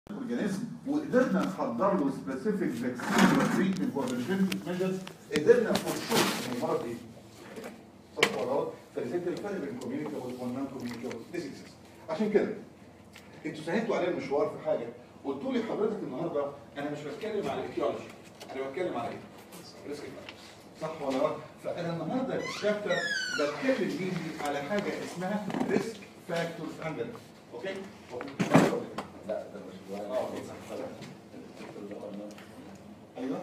اورجانيزم وقدرنا نحضر له سبيسيفيك فاكسين وتريتمنت وبريفنتيف ميجرز قدرنا فور شور ان المرض ايه؟ صح ولا غلط؟ فلذلك الفرق بين الكوميونيكابل والنون كوميونيكابل ديزيزز عشان كده انتوا سهلتوا عليا المشوار في حاجه قلتوا لي حضرتك النهارده انا مش بتكلم على الايتيولوجي انا بتكلم على ايه؟ ريسك صح ولا غلط؟ فانا النهارده في الشابتر بتكلم بيه على حاجه اسمها ريسك فاكتورز عندنا اوكي؟ لا ده مش اه ايوه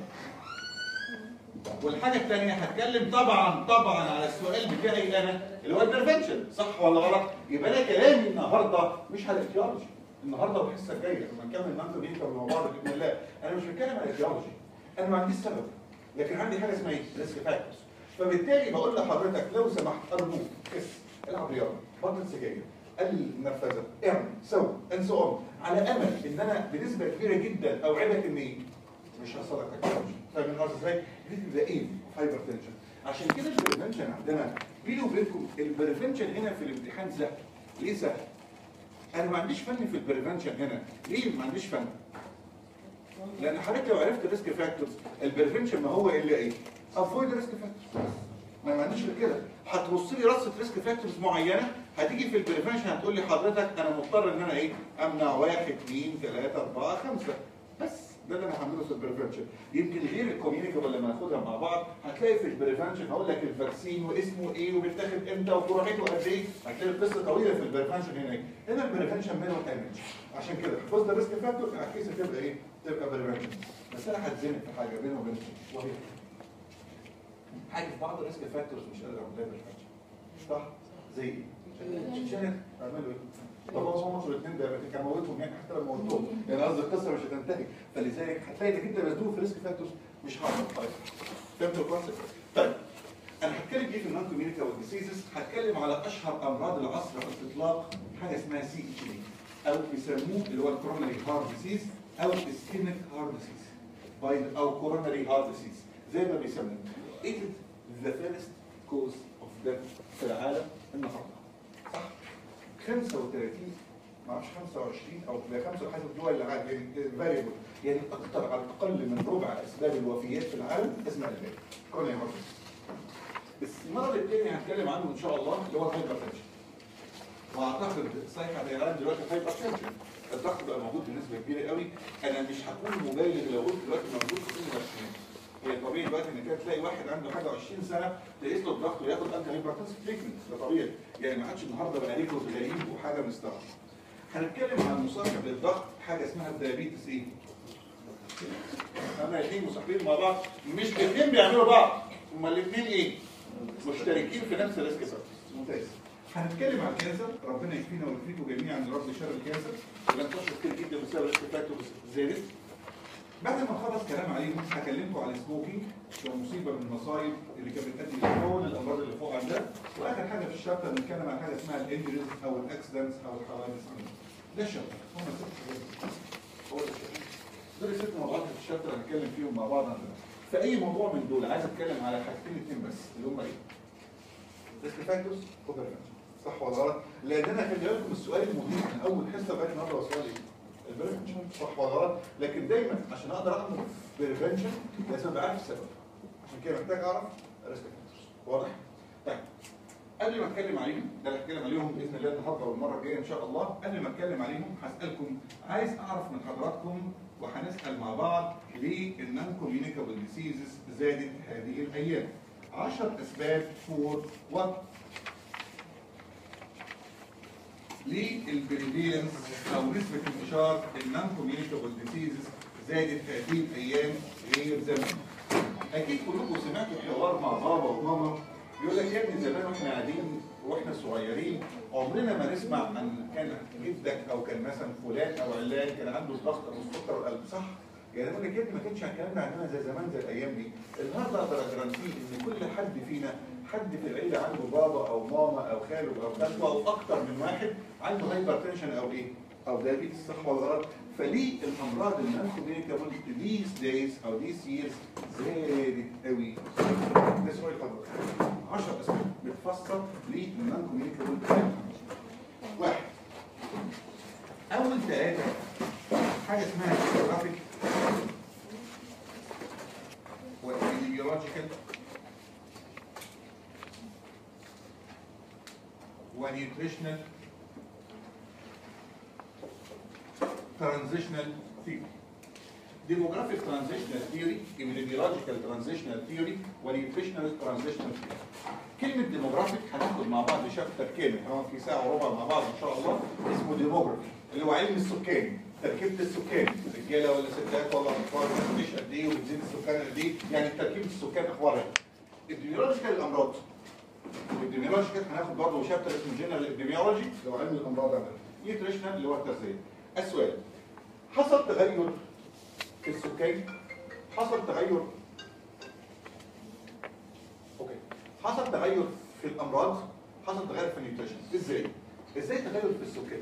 والحاجه الثانيه هتكلم طبعا طبعا على السؤال بتاعي انا اللي هو البريفنشن صح ولا غلط؟ يبقى انا كلامي النهارده مش على الايتيولوجي النهارده والحصه الجايه لما نكمل مانتو بينكر مع بعض باذن الله انا مش بتكلم على الايتيولوجي انا ما عنديش سبب لكن عندي حاجه اسمها ايه؟ ريسك فاكتورز فبالتالي بقول لحضرتك لو سمحت ارجوك خس العب رياضه بطل سجاير قلل النرفزه اعمل سوي انسى اون على امل ان انا بنسبه كبيره جدا اوعدك ان ايه؟ مش هيحصل لك تكنولوجي فاهم قصدي ازاي؟ دي تبقى ايه؟ هايبر تنشن عشان كده البريفنشن عندنا بيني وبينكم البريفنشن هنا في الامتحان سهل ليه سهل؟ انا ما عنديش فن في البريفنشن هنا ليه ما عنديش فن؟ لان حضرتك لو عرفت الريسك فاكتورز البريفنشن ما هو الا ايه؟ افويد ريسك فاكتورز ما ما عنديش غير كده هترص لي رصه ريسك فاكتورز معينه هتيجي في البريفنشن هتقول لي حضرتك انا مضطر ان انا ايه؟ امنع واحد اثنين ثلاثه اربعه خمسه بس ده اللي انا هعمله في البريفنشن يمكن غير الكوميونيكابل لما ناخدها مع بعض هتلاقي في البريفنشن هقول لك الفاكسين واسمه ايه وبيتاخد امتى وجرعته قد ايه هتلاقي قصه طويله في البريفنشن هناك هنا البريفنشن ماله ايمج عشان كده حفظنا الريسك فاكتور هتكيس تبقى ايه؟ تبقى بريفنشن بس انا هتزنق في حاجه بيني وبينكم وهي حاجه في بعض الريسك فاكتورز مش قادر اعملها بريفنشن صح؟ زي ايه؟ عشان اعملوا ايه؟ طب هو مصر الاثنين ده كان موتهم يعني حتى لو موتهم يعني قصدي القصه مش هتنتهي فلذلك هتلاقي انك انت مزنوق في ريسك فاكتورز مش هعرف طيب فهمت الكونسيبت؟ طيب انا هتكلم ايه في النون كوميونيكابل ديسيزز هتكلم على اشهر امراض العصر على الاطلاق حاجه اسمها سي اتش دي او بيسموه اللي هو الكوروناري هارت ديسيز او اسكيميك هارت ديسيز او كوروناري هارت ديسيز زي ما بيسموه it is the first cause of death في العالم النهارده صح 35 ما اعرفش 25 او 5 حسب الدول اللي عاد يعني فاريبل يعني اكثر على الاقل من ربع اسباب الوفيات في العالم اسمها الباقي كوروناري هارت بس المرض الثاني هنتكلم عنه ان شاء الله اللي هو الهايبرتنشن واعتقد صحيح على الاعلان دلوقتي الهايبرتنشن الضغط بقى موجود بنسبه كبيره قوي انا مش هكون مبالغ لو قلت دلوقتي موجود في كل العشرينات هي طبيعي دلوقتي ان كده تلاقي واحد عنده حاجه 20 سنه تقيس له الضغط وياخد انتي هايبرتنسيف تريتمنت ده طبيعي يعني ما حدش النهارده بقى ليه غريب وحاجه مستغرب هنتكلم عن مصاحب للضغط حاجه اسمها الدايابيتس ايه؟ احنا الاثنين مصاحبين مع بعض مش الاثنين بيعملوا بعض هما الاثنين ايه؟ مشتركين في نفس الريسك فاكتورز ممتاز هنتكلم عن الكانسر ربنا يكفينا ويكفيكم جميعا من رب شر الكانسر الانتشار كتير جدا بسبب الريسك فاكتورز زادت بعد ما نخلص كلام عليهم هكلمكم على السموكينج مصيبه من المصايب اللي كانت بتؤدي لكل الامراض اللي فوق عندها واخر حاجه في الشابتر بنتكلم عن حاجه اسمها الانجريز او الاكسيدنتس او الحوادث ده الشابتر هم ست حاجات هو ده الشابتر دول الست موضوعات في الشابتر هنتكلم فيهم مع بعض عندنا في اي موضوع من دول عايز اتكلم على حاجتين اثنين بس اللي هم ايه؟ ريسك فاكتورز وبريفنشن صح ولا غلط؟ لان انا خلي بالكم السؤال المهم من اول حصه لغايه النهارده هو سؤال ايه؟ البريفنشن صح ولا غلط؟ لكن دايما عشان اقدر اعمل بريفنشن لازم ابقى عارف السبب عشان كده محتاج اعرف الريسك فاكتورز واضح؟ طيب قبل ما اتكلم عليهم ده اللي هتكلم عليهم باذن الله النهارده والمره الجايه ان شاء الله قبل ما اتكلم عليهم هسالكم عايز اعرف من حضراتكم وهنسال مع بعض ليه النون كوميونيكابل ديسيزز زادت هذه الايام 10 اسباب فور وات ليه البريفيلنس او نسبه انتشار النون كوميونيكابل ديسيزز زادت هذه الايام غير زمان اكيد كلكم سمعتوا حوار مع بابا وماما يقول لك يا ابني زمان واحنا قاعدين واحنا صغيرين عمرنا ما نسمع عن كان جدك او كان مثلا فلان او علان كان عنده الضغط او السكر والقلب صح؟ يعني اقول لك يا ابني ما كانش الكلام ده عندنا زي زمان زي الايام دي النهارده اقدر اجرانتيه ان كل حد فينا حد في العيله عنده بابا او ماما او خاله او خالته او اكتر من واحد عنده هايبرتنشن او ايه؟ او دايابيتس صح ولا غلط؟ فليه الامراض الانكوميونيكابل these days او these years زادت قوي؟ ده سؤال حضرتك 10 اسباب بتفسر ليه الانكوميونيكابل واحد اول ثلاثه حاجه اسمها جيوغرافيك وإيديولوجيكال ونيوتريشنال ترانزيشنال ثيوري demographic transitional theory epidemiological transitional theory ونيوتريشنال transitional theory كلمة demographic هناخد مع بعض شابتر كامل هنقعد في ساعة وربع مع بعض إن شاء الله اسمه demography اللي هو علم السكان تركيبة السكان رجالة ولا ستات ولا أطفال بتعيش قد إيه وبتزيد السكان قد إيه يعني تركيبة السكان أخبارها إيه epidemiological الأمراض الابديميولوجيكال هناخد برضه شابتر اسمه جنرال ابديميولوجي اللي هو علم الامراض عندنا نيوتريشنال اللي هو التغذيه السؤال حصل تغير في السكان حصل تغير اوكي حصل تغير في الامراض حصل تغير في النيوتريشن ازاي ازاي تغير في السكان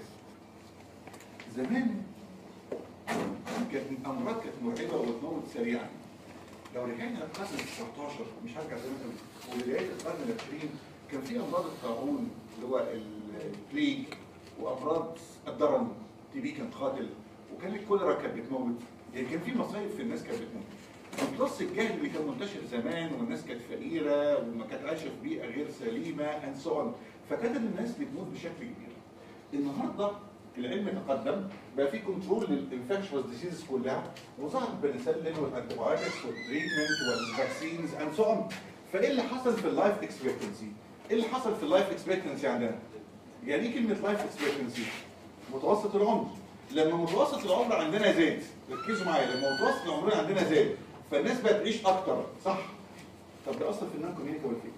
زمان كانت الامراض كانت مرعبه وتموت سريعا لو رجعنا للقرن ال 19 مش هرجع زمان قوي ولغايه القرن ال 20 كان في امراض الطاعون اللي هو البليج وامراض الضرن تي بي كان قاتل وكان الكوليرا كانت بتموت يعني كان في مصايب في الناس كانت بتموت بلس الجهل اللي كان منتشر زمان والناس كانت فقيره وما كانت عايشه في بيئه غير سليمه اند سو اون فكانت الناس بتموت بشكل كبير النهارده العلم تقدم بقى في كنترول للانفكشوس ديزيز كلها وظهر البنسلين والانتيبيوتكس والتريتمنت والفاكسينز اند سو اون فايه اللي حصل في اللايف اكسبكتنسي؟ ايه اللي حصل في اللايف اكسبكتنسي عندنا؟ يعني ايه كلمه لايف اكسبكتنسي؟ متوسط العمر لما متوسط العمر عندنا زاد ركزوا معايا لما متوسط العمر عندنا زاد فالناس بقت تعيش اكتر صح؟ طب ده اصلا في النون كوميونيكابل فين؟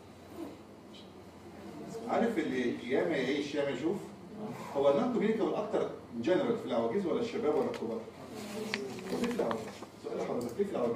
عارف اللي ياما يعيش ياما يشوف؟ هو النون كوميونيكابل اكتر جنرال في العواجيز ولا الشباب ولا الكبار؟ هو ليه في العواجيز؟ سؤال حضرتك ليه في العواجيز؟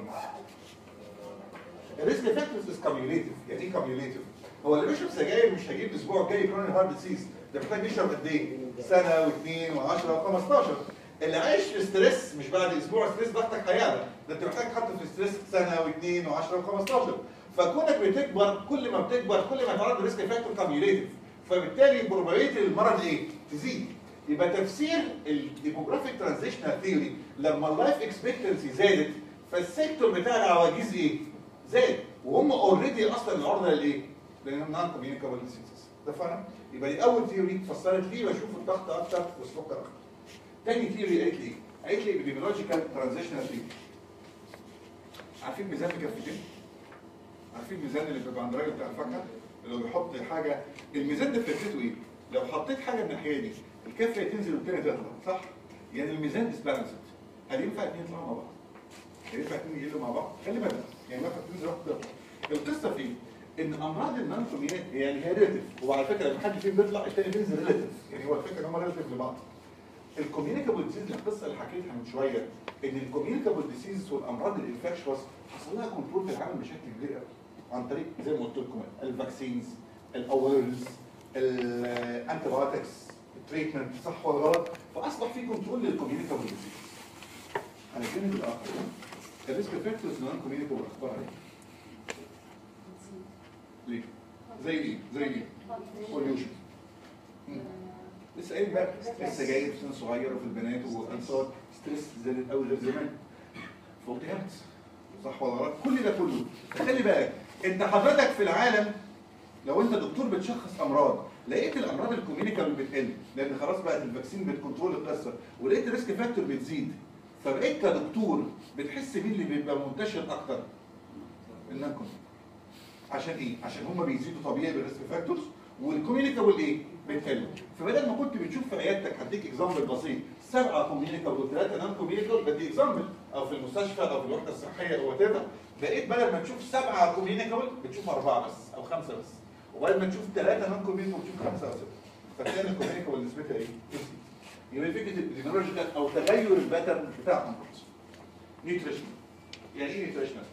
الريسك فاكتورز از كوميوليتيف يعني ايه كوميوليتيف؟ هو اللي بيشرب سجاير مش هيجيب الاسبوع الجاي كروني هارت ديسيز ده محتاج يشرب قد ايه؟ سنه واثنين و10 و15 اللي عايش في ستريس مش بعد اسبوع ستريس ضغطك هيعلى ده انت محتاج تحط في ستريس سنه واثنين و10 و15 فكونك بتكبر كل ما بتكبر كل ما تعرض لريسك فاكتور كوميوليتيف فبالتالي بروبابيلتي المرض ايه؟ تزيد يبقى تفسير الديموجرافيك ترانزيشنال ثيوري لما اللايف اكسبكتنسي زادت فالسيكتور بتاع العواجيز ايه؟ زاد وهم اوريدي اصلا العرضه للايه؟ لانهم نون كوميونيكابل ديسيزز ده فاهم؟ يبقى دي اول ثيوري فسرت لي بشوف الضغط اكتر والسكر اكتر. تاني ثيوري قالت لي ايه؟ قالت لي ابيديميولوجيكال ترانزيشنال ثيوري. عارفين ميزان الكفتين؟ عارفين الميزان اللي بيبقى عند الراجل بتاع الفاكهه؟ اللي هو بيحط حاجه الميزان ده فكرته ايه؟ لو حطيت حاجه من الناحيه دي الكفه تنزل والتانيه تطلع صح؟ يعني الميزان از بالانسد هل ينفع الاثنين يطلعوا مع بعض؟ هل ينفع الاثنين يقلوا مع بعض؟ خلي بالك يعني واحد تنزل واحد تطلع القصه فين؟ ان امراض النون كوميونيت يعني هي ريليتيف وعلى فكره لما حد فيهم بيطلع الثاني بينزل ريليتيف يعني هو الفكره ان هم ريليتيف لبعض الكوميونيكابل ديزيز القصه اللي حكيتها من شويه ان الكوميونيكابل ديزيز والامراض الانفكشوس حصل لها كنترول في العالم بشكل كبير قوي عن طريق زي ما قلت لكم الفاكسينز الاورز الانتيبيوتكس التريتمنت صح ولا غلط فاصبح في كنترول للكوميونيكابل ديزيز على الجانب الاخر الريسك فاكتورز نون كوميونيكابل اخبارها ايه؟ ليه؟ زي ايه؟ زي ايه؟ بوليوشن لسه قايل بقى السجاير في سن صغير وفي البنات وانصار ستريس زادت قوي غير زمان فوتيهات صح ولا غلط؟ كل ده كله خلي بالك انت حضرتك في العالم لو انت دكتور بتشخص امراض لقيت الامراض الكوميونيكال بتقل لان خلاص بقت الفاكسين بتكنترول القصه ولقيت الريسك فاكتور بتزيد فبقيت كدكتور بتحس مين اللي بيبقى منتشر اكتر؟ النانكون عشان ايه؟ عشان هم بيزيدوا طبيعي بالريسك فاكتورز والكوميونيكابل ايه؟ بتقل فبدل ما كنت بتشوف في عيادتك هديك اكزامبل بسيط سبعه كوميونيكابل وثلاثه نون كوميونيكابل بدي اكزامبل او في المستشفى او في الوحده الصحيه او وات بقيت بدل ما تشوف سبعه كوميونيكابل بتشوف اربعه بس او خمسه بس وبدل ما تشوف ثلاثه نون كوميونيكابل بتشوف خمسه او سته فتلاقي الكوميونيكابل نسبتها ايه؟ تزيد يبقى فكره الابيديميولوجيكال او تغير الباترن بتاع الامراض نيوتريشن يعني ايه نيوتريشنال؟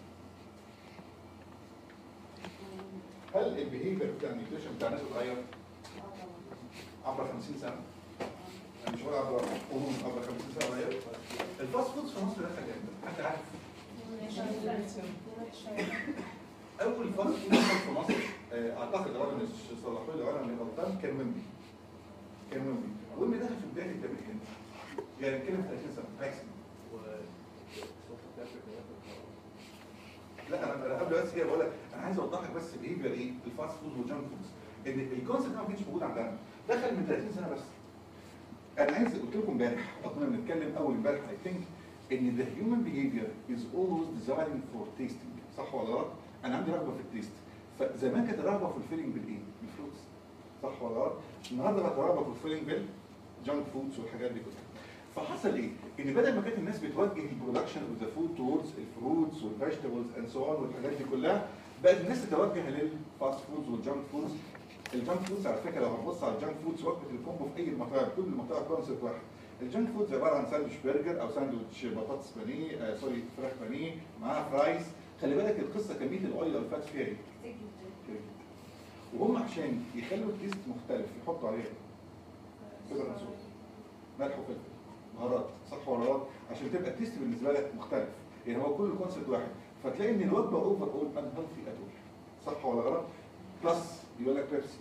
هل البيهيفير بتاع النيوتريشن بتاع الناس اتغير عبر 50 سنه؟ يعني مش هقول عبر قرون عبر 50 سنه اتغير الفاست فودز في مصر دخل امتى؟ حد عارف؟ اول فاست فود دخل في مصر آه، اعتقد لو انا مش صلحوا لي لو انا مش غلطان كان ويمبي كان ويمبي ويمبي دخل في بدايه الثمانينات يعني نتكلم في 30 سنه ماكسيموم لا انا انا قبل بس كده بقول لك انا عايز اوضح لك بس بيهيفير ايه الفاست فود والجانك فودز ان الكونسيبت ده ما كانش موجود عندنا دخل من 30 سنه بس انا عايز قلت لكم امبارح او كنا بنتكلم اول امبارح اي ثينك ان the human behavior is always desiring for tasting صح ولا غلط؟ انا عندي رغبه في التيست فزمان كانت الرغبه في الفيلينج بالايه؟ بالفلوس صح ولا غلط؟ النهارده بقت الرغبه في الفيلينج بالجانك فودز والحاجات دي كلها فحصل ايه؟ ان بدل ما كانت الناس بتوجه البرودكشن اوف ذا فود توردز الفروتس والفيجيتابلز اند سو اون والحاجات دي كلها بقت الناس تتوجه للفاست فودز والجانك فودز الجانك فودز على فكره لو هنبص على الجانك فودز وجبه الكومبو في اي المطاعم كل المطاعم كونسيبت واحد الجانك فودز عباره عن ساندوتش برجر او ساندوتش بطاطس بانيه آه سوري فراخ بانيه معاها فرايز خلي بالك القصه كميه الاويل او الفات فيها ايه؟ كتير جدا. وهم عشان يخلوا التيست مختلف يحطوا عليه فلفل اسود ملح وفلفل بهارات صح ولا غلط عشان تبقى التيست بالنسبه لك مختلف يعني هو كل الكونسيبت واحد فتلاقي ان الوجبه اوفر اول ان هيلثي اتول صح ولا غلط بلس يقول لك بيبسي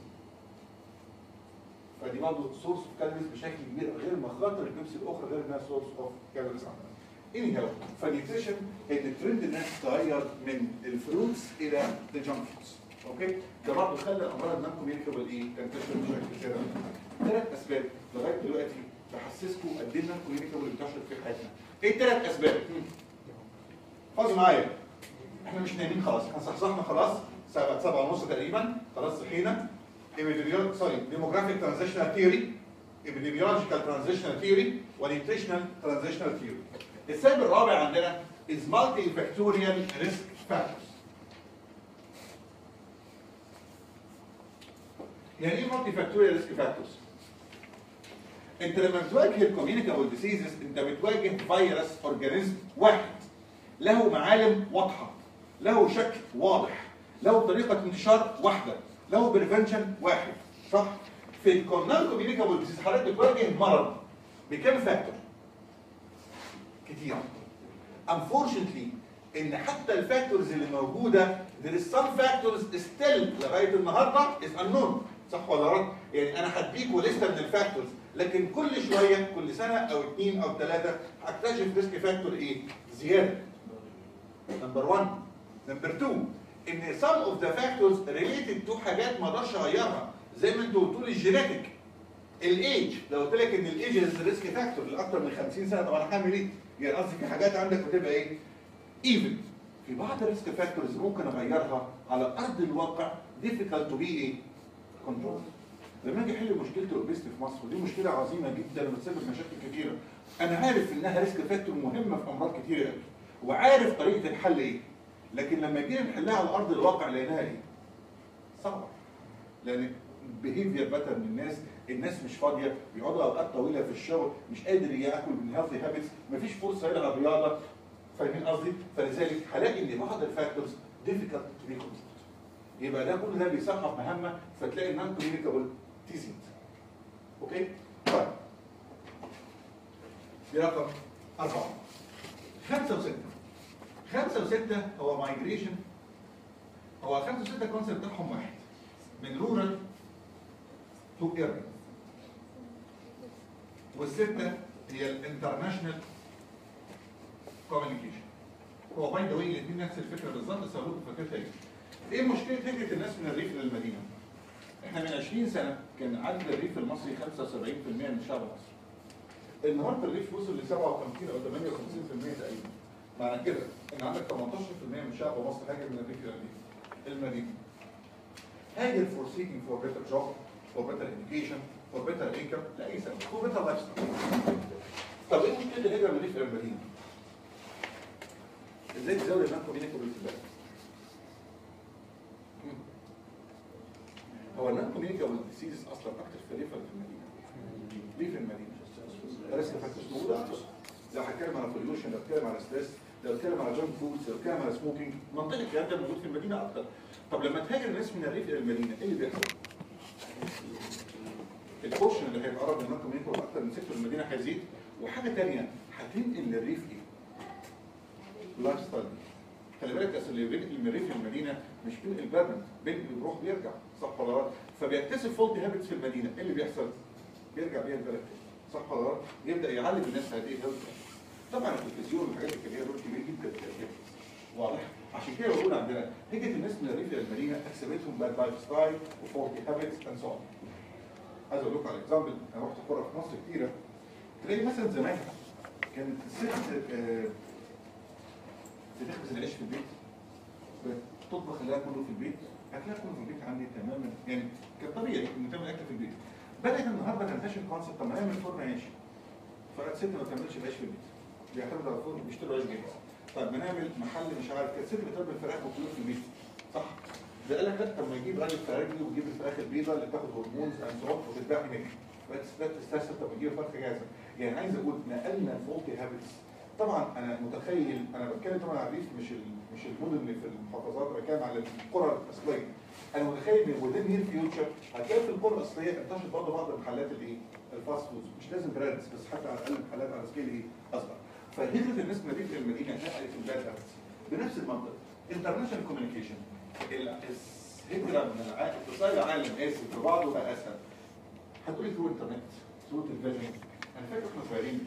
فدي برضه سورس اوف كالوريز بشكل كبير غير مخاطر البيبسي الاخرى غير انها سورس اوف كالوريز عندنا اني هاو فالنيوتريشن ان ترند الناس تغير من الفروتس الى الجانك فودز اوكي ده برضه خلى الامراض انكم يركبوا ايه تنتشر بشكل كده ثلاث اسباب لغايه دلوقتي بحسسكم قد ايه انكم يركبوا اللي بتحصل في حياتنا ايه الثلاث اسباب خدوا معايا احنا مش نايمين خلاص احنا صحصحنا خلاص سبعة سبعة ونص تقريبا خلاص صحينا epidemiological سوري demographic transitional theory epidemiological transitional theory ونيوتريشنال transitional theory السبب الرابع عندنا is multifactorial risk factors يعني ايه multifactorial risk factors؟ انت لما بتواجه الكوميونيكابل ديسيزز انت بتواجه فيروس اورجانيزم واحد له معالم واضحه له شكل واضح له طريقه انتشار واحده له بريفنشن واحد صح في الكورنال كوميونيكابل ديسيز حضرتك بتواجه مرض بكام فاكتور كتير unfortunately ان حتى الفاكتورز اللي موجوده there is some factors still لغايه النهارده is unknown صح ولا غلط؟ يعني انا هديكوا لسته من الفاكتورز لكن كل شويه كل سنه او اثنين او ثلاثه هكتشف ريسك فاكتور ايه؟ زياده. نمبر 1 نمبر 2 ان some of the factors related to حاجات ما اقدرش اغيرها زي ما انتوا قلتوا لي الجينيتك الايج لو قلت لك ان الايج از ريسك فاكتور لاكثر من 50 سنه طب انا هعمل ايه؟ يعني قصدي في حاجات عندك بتبقى ايه؟ ايفن في بعض الريسك فاكتورز ممكن اغيرها على ارض الواقع difficult to be ايه؟ كنترول لما اجي احل مشكله الاوبيستي في مصر ودي مشكله عظيمه جدا وبتسبب مشاكل كثيره انا عارف انها ريسك فاكتور مهمه في امراض كثيره قوي وعارف طريقه الحل ايه لكن لما جينا نحلها على ارض الواقع لقيناها ايه؟ صعبه لان بيهيفير باترن الناس الناس مش فاضيه بيقعدوا اوقات طويله في الشغل مش قادر ياكل من هيلثي هابتس مفيش فرصه يلعب رياضه فاهمين قصدي؟ فلذلك هلاقي ان بعض الفاكتورز difficult to be controlled يبقى ده كل ده بيصحف مهمه فتلاقي النون كوميونيكابل تزيد اوكي؟ طيب دي رقم أربعة خمسة وستة خمسة وستة هو مايجريشن هو خمسة وستة الكونسيبت بتاعهم واحد من رورال تو ايربن والستة هي الانترناشونال كوميونيكيشن هو باي ذا واي الاثنين نفس الفكره بالظبط بس هقول لكم فكرتها ايه ايه مشكله هجره الناس من الريف للمدينه؟ احنا من 20 سنه كان عدد الريف المصري 75% من شعب مصر. النهارده الريف وصل ل 57 او 58% تقريبا. معنى كده ان عندك 18% من شعب مصر هاجر من الريف الى المدينه. هاجر فور سيكينج فور بيتر جوب فور بيتر education فور بيتر انكم لاي سبب فور بيتر لايف ستايل. طب ايه مشكله الهجره من الريف الى المدينه؟ ازاي تزود النون كوميونيكابل في البلد؟ هو النون كوميونيكابل ديسيزز اصلا اكتر في الريف ولا في المدينه؟ ليه في المدينه؟ ريسك فاكتورز موجوده اكتر لو هتكلم على بوليوشن لو هتكلم على ستريس لو هتكلم على جانك فودز لو هتكلم على سموكينج منطقي الكلام ده موجود في المدينه اكتر طب لما تهاجر الناس من الريف الى المدينه ايه اللي بيحصل؟ البورشن اللي هيتقرب من النون كوميونيكابل اكتر من سيكتور المدينه هيزيد وحاجه ثانيه هتنقل للريف ايه؟ لايف ستايل خلي بالك اصل اللي بينقل من الريف للمدينه مش بينقل بيرمنت بينقل بيروح بيرجع صح ولا غلط؟ فبيكتسب فولتي هابتس في المدينه ايه اللي بيحصل؟ بيرجع بيها البلد تاني صح ولا غلط؟ يبدا يعلم الناس هذه الهيلث طبعا التلفزيون والحاجات اللي كان ليها دور كبير جدا في الهيلث واضح عشان كده بقول عندنا هجة الناس من الريف الى المدينه اكسبتهم باد لايف ستايل وفورتي هابتس اند سو عايز اقول لكم على اكزامبل انا رحت قرى في مصر كتيره تلاقي مثلا زمان كانت الست آه، بتخبز العيش في البيت بتطبخ الاكل كله في البيت اكلها كله في البيت عندي تماما يعني كان طبيعي ان تعمل اكل في البيت بدات النهارده تنتشر كونسيبت طب ما نعمل فرن عيش فالست ما بتعملش العيش في البيت بيعتمد على الفرن بيشتروا عيش جاهز طب ما نعمل محل مش عارف كده الست بتربي الفراخ وكله في البيت صح ده قال لك لا طب ما يجيب راجل فراجلي ويجيب الفراخ البيضاء اللي بتاخد هرمونز اند سو وتتباع هناك بقت الستات تستسهل طب يجيب فرخه جاهزه يعني عايز اقول نقلنا فولتي هابتس طبعا انا متخيل انا بتكلم طبعا على الريف مش ال- مش المدن اللي في المحافظات انا بتكلم على القرى الاصليه انا متخيل ان within near future هتلاقي في القرى الاصليه انتشرت برضه بعض المحلات الايه؟ الفاست فود مش لازم براندز بس حتى على الاقل محلات على سكيل ايه؟ اصغر فهجره الناس من الريف للمدينه نقلت البلاد هابتس بنفس المنطق انترناشونال كوميونيكيشن الهجره من الع- اتصال العالم اسف ببعضه بقى اسهل هتقولي ثرو انترنت ثرو تلفزيون انا فاكر واحنا صغيرين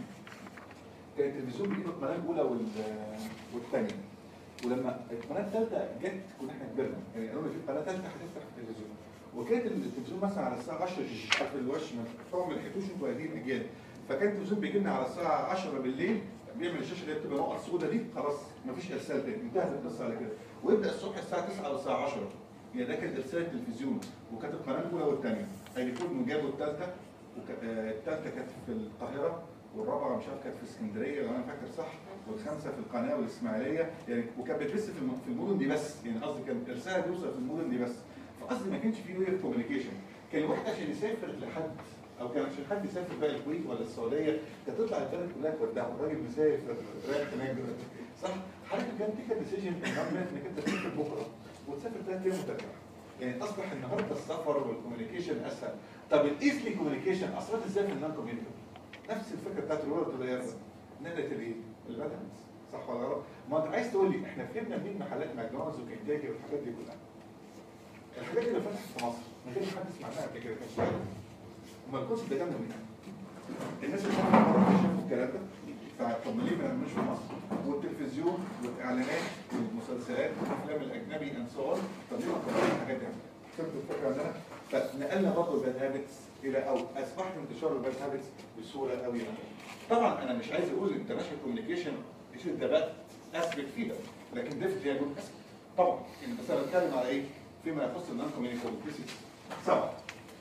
كان التلفزيون بيجيب القناه الاولى وال والثانيه ولما القناه الثالثه جت كنا احنا كبرنا يعني قالوا لي في قناه ثالثه هتفتح التلفزيون وكانت التلفزيون مثلا على الساعه 10 في الوش ما طبعا ما لحقتوش انتوا هذه الاجيال فكان التلفزيون بيجي لنا على الساعه 10 بالليل بيعمل الشاشه اللي هي بتبقى نقط سوداء دي خلاص مفيش ارسال تاني انتهت القصه على كده ويبدا الصبح الساعه 9 او الساعه 10 يعني ده كان ارسال التلفزيون وكانت القناه الاولى والثانيه هيكون جابوا الثالثه الثالثه كانت في القاهره والرابعه مش عارف كانت في اسكندريه لو انا فاكر صح والخامسه في القناه والاسماعيليه يعني وكانت بتبث في الم- في المدن دي بس يعني قصدي كان ارسالها بيوصل في المدن دي بس فقصدي ما كانش في وير كوميونيكيشن كان الواحد عشان يسافر لحد او كان عشان حد يسافر بقى الكويت ولا السعوديه كانت تطلع البلد كلها تودعه الراجل مسافر رايح هناك دلوقتي صح؟ حضرتك كان تيك ديسيجن انك انت تسافر بكره وتسافر ثلاث ايام وترجع يعني اصبح النهارده السفر والكوميونيكيشن اسهل طب الايزلي كوميونيكيشن اصبحت ازاي في النون كوميونيكيشن نفس الفكره بتاعت الورقه الطبيعيه نقلت الايه؟ الباترنز صح ولا غلط؟ ما انت عايز تقول لي احنا فهمنا منين محلات ماكدونالدز وكنتاكي والحاجات دي كلها الحاجات دي اللي فتحت في مصر من غير ما حد يسمع عنها قبل كده كان سؤال امال الكونسيبت ده جه منين؟ الناس اللي كانوا بره شافوا الكلام ده فطب ليه ما نعملوش في مصر؟ والتلفزيون والاعلانات والمسلسلات والافلام الاجنبي اند سو اون طب ليه ما نطبقش الحاجات دي؟ فهمت الفكره عندنا؟ فنقلنا برضه الباد هابتس الى او اصبحت انتشار الباد هابتس بسهوله قوي طبعا انا مش عايز اقول الانترناشونال كوميونيكيشن مش ده بقى اسبك فيها لكن ده في جود اسبك طبعا يعني بس انا بتكلم على ايه؟ فيما يخص النون كوميونيكيشن سبعه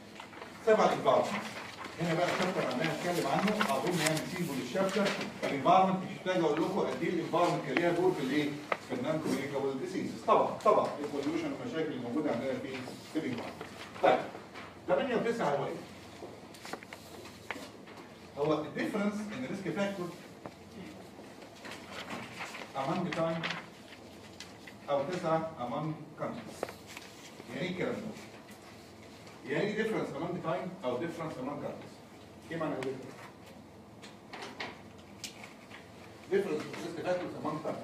سبعه انفايرمنت هنا بقى الشابتر عندنا هنتكلم عنه اظن يعني نسيبه للشابتر الانفايرمنت مش محتاج اقول لكم قد ايه الانفايرمنت كان ليها دور في الايه؟ في النون كوميونيكابل ديسيزز طبعا طبعا البوليوشن والمشاكل اللي موجوده عندنا في في الانفايرمنت طيب 8 و9 هو ايه؟ هو الديفرنس ان ريسك فاكتور among time او تسعة among countries يعني ايه الكلام ده؟ يعني ايه difference among time او difference among countries؟ ايه معنى difference؟ difference risk factors among time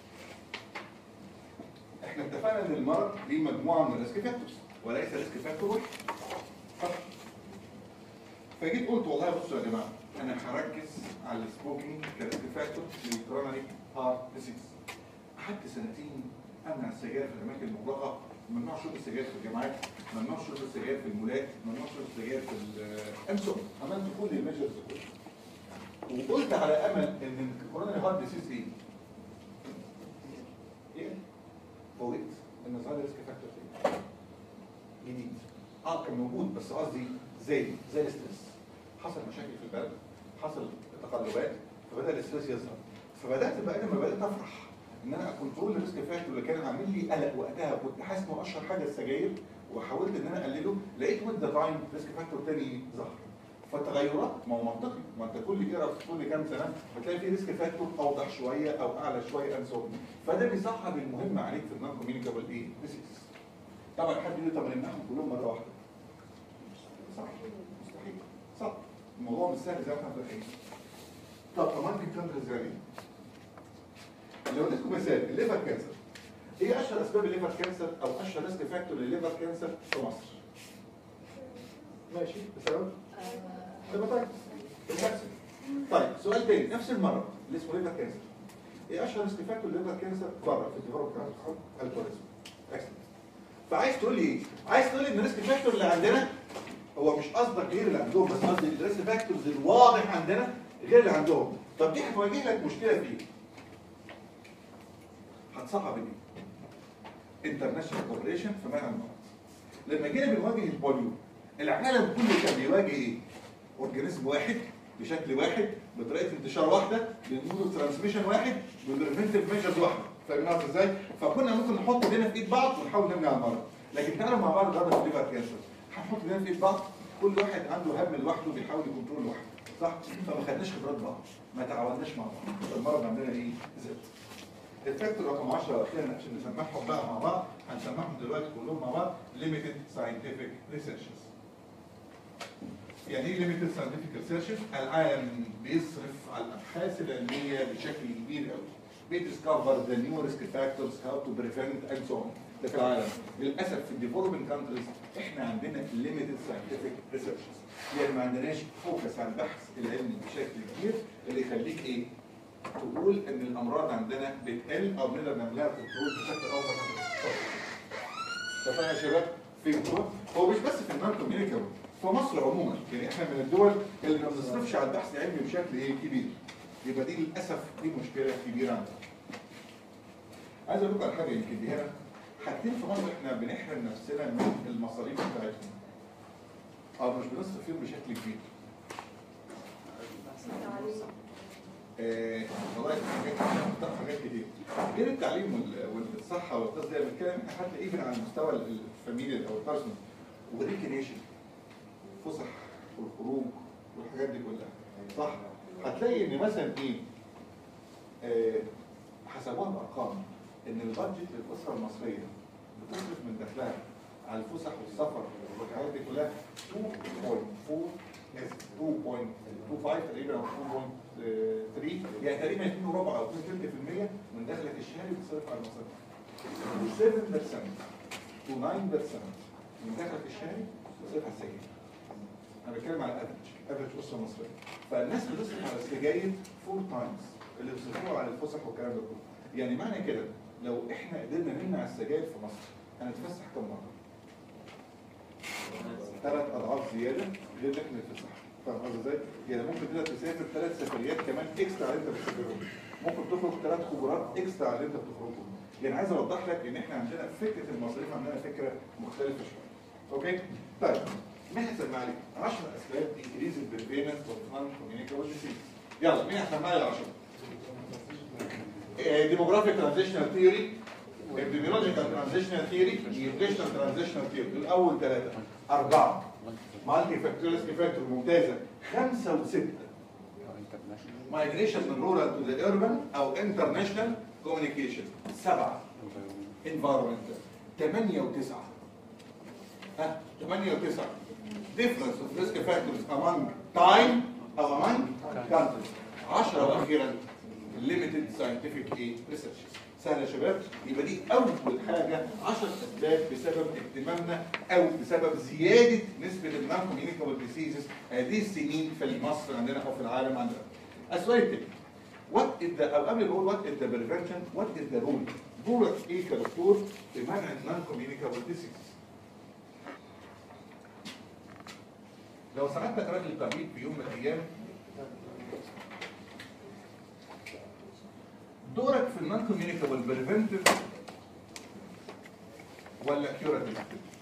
احنا اتفقنا ان المرض ليه مجموعة من الريسك فاكتورز وليس ريسك فاكتور واحد فقط. فجيت قلت والله بصوا يا جماعه انا هركز على السموكينج كريسك فاكتور للكرونري هارت ديزيز قعدت سنتين امنع السجاير في الاماكن المغلقه ممنوع شرب السجاير في الجامعات ممنوع شرب السجاير في المولات ممنوع شرب السجاير في الانسو عملت كل الميجرز كلها وقلت على امل ان الكورونري هارت ديزيز ايه؟ ايه؟ فوجئت ان ظهر ريسك فاكتور تاني جديد اه كان موجود بس قصدي زي زي الاسترس حصل مشاكل في البلد حصل تقلبات فبدا الاسترس يظهر فبدات بقى لما بدات افرح ان انا كنترول الريسك فاكتور اللي كان عامل لي قلق وقتها كنت حاسس انه اشهر حاجه السجاير وحاولت ان انا اقلله لقيت وذ ذا تايم ريسك فاكتور تاني ظهر فالتغيرات ما هو منطقي ما انت كل ايرا في كل كام سنه بتلاقي في ريسك فاكتور اوضح شويه او اعلى شويه and so on. فده بيصعب المهم عليك في النون كوميونيكابل ايه؟ ديسيز طبعا حد يقول لي طب نمنعهم كلهم مره واحده صح مستحيل صح الموضوع مش سهل زي ما احنا فاكرين طب كمان كان ازاي لو اديتكم مثال الليفر كانسر ايه اشهر اسباب الليفر كانسر او اشهر ريسك فاكتور للليفر كانسر في مصر ماشي بسبب هيباتايتس الكبسول طيب سؤال تاني نفس المرض اللي اسمه ليفر كانسر ايه اشهر ريسك فاكتور ليفر كانسر بره في الديفلوب بتاع الكوليزم اكسلنت فعايز تقول لي ايه؟ عايز تقول لي ان الريسك فاكتور اللي عندنا هو مش قصدك غير اللي عندهم بس قصدي الريسك فاكتورز الواضح عندنا غير اللي عندهم طب دي هتواجه لك مشكله في ايه؟ هتصعب ايه؟ انترناشونال كورليشن في منع المرض لما جينا بنواجه البوليو العالم كله كان بيواجه ايه؟ اورجانيزم واحد بشكل واحد بطريقه انتشار واحده بنقول ترانسميشن واحد بالبريفنتيف ميجرز واحده فاهمين قصدي ازاي؟ فكنا ممكن نحط ايدينا في ايد بعض ونحاول نمنع المرض لكن تعالوا مع بعض ضربه الليفر كانسر هنحط ايدينا في ايد بعض كل واحد عنده هم لوحده بيحاول يكنترول لوحده صح؟ فما خدناش خبرات بعض ما تعاوناش مع بعض المرض عندنا ايه؟ زاد الفاكتور رقم 10 واخيرا عشان نسمعهم بقى مع بعض هنسمعهم دلوقتي كلهم مع بعض limited scientific researches يعني ايه limited scientific researches؟ العالم بيصرف على الابحاث العلميه بشكل كبير قوي بيديسكفر ذا نيو ريسك فاكتورز هاو تو بريفنت اند سو اون ده في العالم للاسف في الديفلوبينج كانتريز احنا عندنا limited scientific researches يعني ما عندناش فوكس على البحث العلمي بشكل كبير اللي يخليك ايه؟ تقول ان الامراض عندنا بتقل او نقدر نعملها كنترول بشكل افضل فاهم يا شباب فهمتوا هو مش بس في النون كوميونيكابل في مصر عموما يعني احنا من الدول اللي ما بنصرفش على البحث العلمي بشكل ايه كبير يبقى دي للاسف دي مشكله كبيره عندنا عايز اقول لكم على حاجه يمكن دي هنا حاجتين في مصر احنا بنحرم نفسنا من المصاريف بتاعتهم او مش بنصرف فيهم بشكل كبير آه، والله في حاجات في حاجات كتير غير التعليم وال- والصحه والتغذيه بنتكلم احنا حتى ايفن على المستوى الفاميلي او البيرسونال وريكريشن فسح والخروج والحاجات دي كلها صح هتلاقي ان مثلا ايه آه، حسبوها بارقام ان البادجت للاسره المصريه بتصرف من دخلها على الفسح والسفر والحاجات دي كلها 2.4 2.25 تقريبا او 2.3 يعني تقريبا 2 وربع او 2.3% من دخلك الشهري بتصرف على المصاريف 7% to 9% من دخلك الشهري بتصرف على السجاير انا بتكلم على افريج افريج اسره مصريه فالناس بتصرف على السجاير فور تايمز اللي بيصرفوها على الفسح والكلام ده كله يعني معنى كده لو احنا قدرنا نمنع السجاير في مصر هنتفسح كم مره؟ ثلاث اضعاف زياده غير اللي احنا بنتفسح فاهم قصدي ازاي؟ يعني ممكن تقدر تسافر ثلاث سفريات كمان اكسترا على اللي انت بتسافرهم ممكن تخرج ثلاث خبرات اكسترا على اللي انت بتخرجهم يعني عايز اوضح لك ان احنا عندنا فكره المصاريف عندنا فكره مختلفه شويه اوكي؟ طيب مين هيسمع لي؟ 10 اسباب انكريز البرفيرنس اوف نون كوميونيكابل ديسيز يلا مين هيسمع لي 10 demographic transitional theory epidemiological transitional theory nutritional transitional theory دول اول ثلاثه اربعه مالتي فاكتوريال فاكتور ممتازه خمسه وسته migration من rural to the urban او international communication سبعه environmental ثمانيه وتسعه ها ثمانيه وتسعه difference of risk factors among time او among countries 10 واخيرا limited scientific ايه research سهل يا شباب يبقى دي اول حاجه 10 اسباب بسبب اهتمامنا او بسبب زياده نسبه النون كوميونيكابل ديسيزز هذه السنين في مصر عندنا او في العالم عندنا السؤال التاني وات از او قبل ما اقول وات از ذا بريفنشن وات از ذا رول دورك ايه كدكتور في منع النون كوميونيكابل ديسيزز لو سمعتك راجل طبيب في يوم من الايام دورك في النون كوميونيكابل بريفنتيف ولا كيوراتيف؟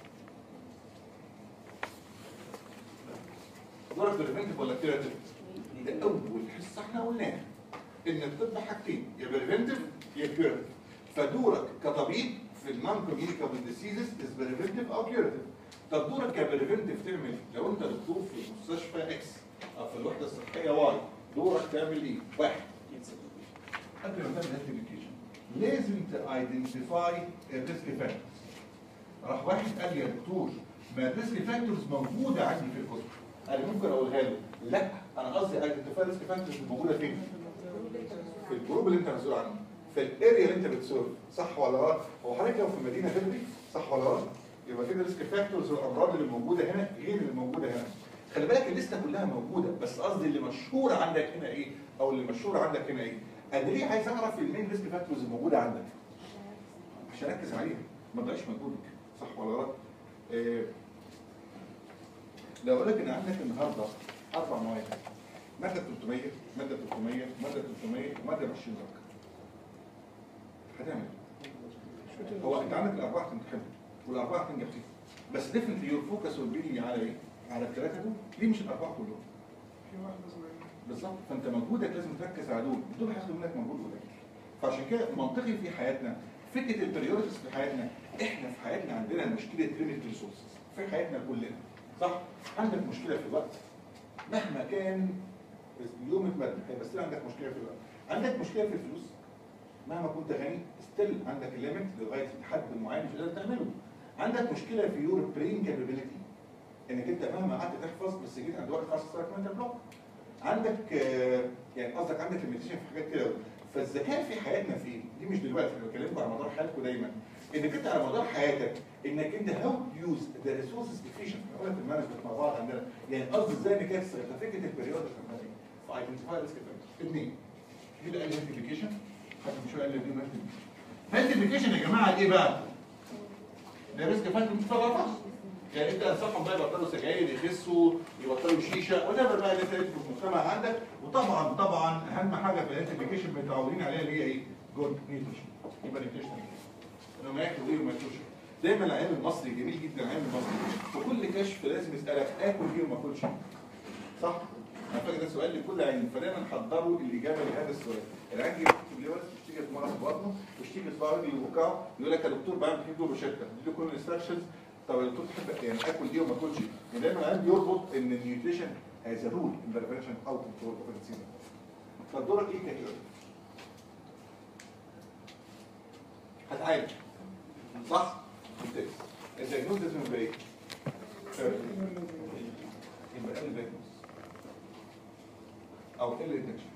دورك بريفنتيف ولا كيوراتيف؟ ده اول حصه احنا قلناها ان الطب حاجتين يا بريفنتيف يا كيوراتيف فدورك كطبيب في النون كوميونيكابل ديسيزز از بريفنتيف او كيوراتيف طب دورك كبريفنتيف تعمل لو انت دكتور في مستشفى اكس او في الوحده الصحيه واي دورك تعمل ايه؟ واحد قبل ما تعمل هيلث education لازم تايدنتيفاي الريسك فاكتورز راح واحد قال لي يا دكتور ما الريسك فاكتورز موجوده عندي في الكتب انا ممكن اقولها له لا انا قصدي ايدنتيفاي الريسك فاكتورز موجوده فين؟ في الجروب اللي انت مسؤول عنه في الاريا اللي انت بتسيرف صح ولا غلط؟ هو حضرتك لو في مدينه فكري صح ولا غلط؟ يبقى كده الريسك فاكتورز والامراض اللي موجوده هنا غير اللي موجوده هنا خلي بالك الليسته كلها موجوده بس قصدي اللي مشهور عندك هنا ايه او اللي مشهور عندك هنا ايه انا ليه عايز اعرف المين ريسك فاكتورز الموجوده عندك عشان اركز عليها ما تضيعش مجهودك صح ولا غلط إيه لو اقول لك ان عندك النهارده اربع مواد ماده 300 ماده 300 ماده 300 وماده 20 درجه هتعمل إيه؟ هو انت عندك الاربعه هتمتحنهم والاربعه هتنجح فيهم بس ديفنتلي يور فوكس والبيلي على ايه؟ على الثلاثه دول ليه مش الاربعه كلهم؟ بالظبط فانت مجهودك لازم تركز على دول دول هياخدوا منك مجهود قليل فعشان كده منطقي في حياتنا فكره البريورتيز في حياتنا احنا في حياتنا عندنا مشكله ليميت ريسورسز في حياتنا كلنا صح عندك مشكله في الوقت مهما كان اليوم اتمد هيبقى ستيل عندك مشكله في الوقت عندك مشكله في الفلوس مهما كنت غني ستيل عندك الليميت لغايه حد معين مش قادر تعمله عندك مشكله في يور برين كابابيلتي انك انت مهما قعدت تحفظ بس جيت عند وقت خلاص صارت منتال بلوك عندك آه، يعني قصدك عندك ليميتيشن في حاجات كده فالذكاء في حياتنا فين؟ دي مش دلوقتي انا بكلمكم على مدار حياتكم دايما انك انت على مدار حياتك انك انت هاو يوز ذا ريسورسز افيشنت احنا في المانجمنت مع بعض عندنا يعني قصدي ازاي انك انت تستغل فكره البريود في ايدنتيفاي ريسك اثنين دي بقى الايدنتيفيكيشن حد مش قال لي دي ايدنتيفيكيشن يا جماعه ايه بقى؟ ده ريسك فاكتور مش طبعا يعني انت انصحهم بقى يبطلوا سجاير يخسوا يبطلوا شيشه وده بقى اللي انت لقيته في المجتمع عندك وطبعا طبعا اهم حاجه في الايدنتيفيكيشن متعودين عليها اللي هي ايه؟ جود نيوتريشن يبقى نيوتريشن انه ياكل ايه وما ياكلش دايما العلم المصري جميل جدا العلم المصري في كل كشف لازم يسالك اكل ايه وما اكلش صح؟ انا فاكر ده سؤال لكل علم فدايما حضروا الاجابه لهذا السؤال العيان يجي يكتب لي ورقه يشتكي في مرض في بطنه ويشتكي في صباعه رجله وبكاء يقول لك يا دكتور بعمل فيه روشته دي كل الانستراكشنز طب يا دكتور تحب يعني اكل ايه وما اكلش يعني دايما العيان بيربط ان النيوتريشن از رول ان ذا بريفنشن او كنترول اوف السيزون فدورك ايه كهيرو؟ هتعالج صح؟ ممتاز الدايجنوز لازم يبقى ايه؟ يبقى ايه الدايجنوز؟ او ايه الانتكشن؟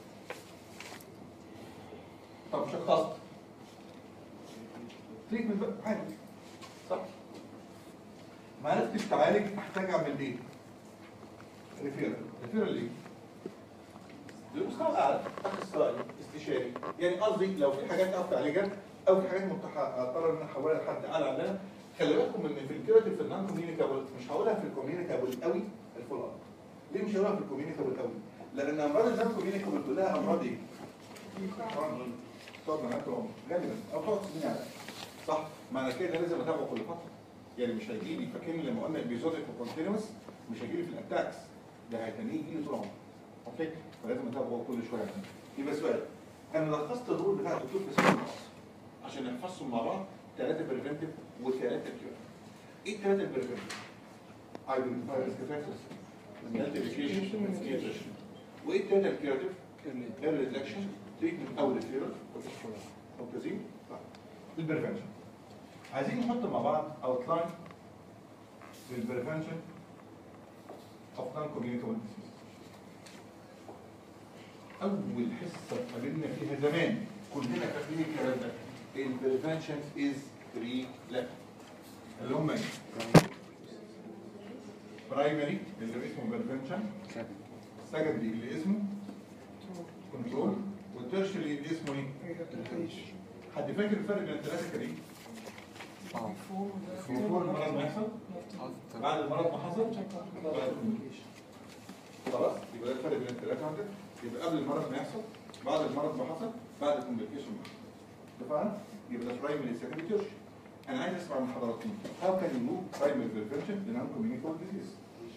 طب شخصت تريتمنت بقى عادي صح؟ ما عرفتش تعالج احتاج اعمل ايه؟ ريفيرال ريفيرال ايه؟ للمستوى الاعلى اخصائي استشاري يعني قصدي لو في حاجات اعرف تعالجها او في حاجات متاحه اضطر ان انا احولها لحد اعلى عندنا خلي بالكم ان في الكيورتيف في النون كوميونيكابل مش هقولها في الكوميونيكابل قوي الفول اب ليه مش هقولها في الكوميونيكابل قوي؟ لان امراض النون كوميونيكابل كلها امراض ايه؟ تقعد معاك عمر غالبا او تقعد سنين على الأقل. صح؟ معنى كده لازم اتابعه كل فتره يعني مش هيجي لي فاكرين لما قلنا البيزوتيك وكونتينوس مش هيجي لي في الاتاكس ده هيتنيه يجي لي طول عمره اوكي فلازم اتابعه كل شويه عشان يبقى سؤال انا لخصت الرول بتاع الدكتور في سؤال النص عشان نحفظهم مع بعض ثلاثه بريفنتيف وثلاثه كيور ايه الثلاثه البريفنتيف؟ ايدنتيفاي ريسك فاكتورز identification nutrition وايه الثلاثه الكيورتيف؟ ايرلي ديتكشن تريتمنت او ريفيرال ممتازين؟ طيب. البريفنشن عايزين نحط مع بعض اوتلاين للبريفنشن اوف نون كوميونيكابل ديزيز اول حصه اتقابلنا فيها زمان كلنا فاكرين الكلام ده البريفنشن از 3 لا اللي هم ايه؟ برايمري اللي اسمه بريفنشن سكندري اللي اسمه كنترول والترشري اللي اسمه ايه؟ حد فاكر الفرق بين الثلاثه كان ايه؟ بيفور المرض ما يحصل بعد المرض ما حصل بعد الكوميونيكيشن خلاص يبقى ده الفرق بين الثلاثه عندك يبقى قبل المرض ما يحصل بعد المرض ما حصل بعد الكوميونيكيشن ما حصل اتفقنا؟ يبقى ده برايمري سكندري تيرشري انا عايز اسمع من حضراتكم how can you move primary prevention in non-communicable disease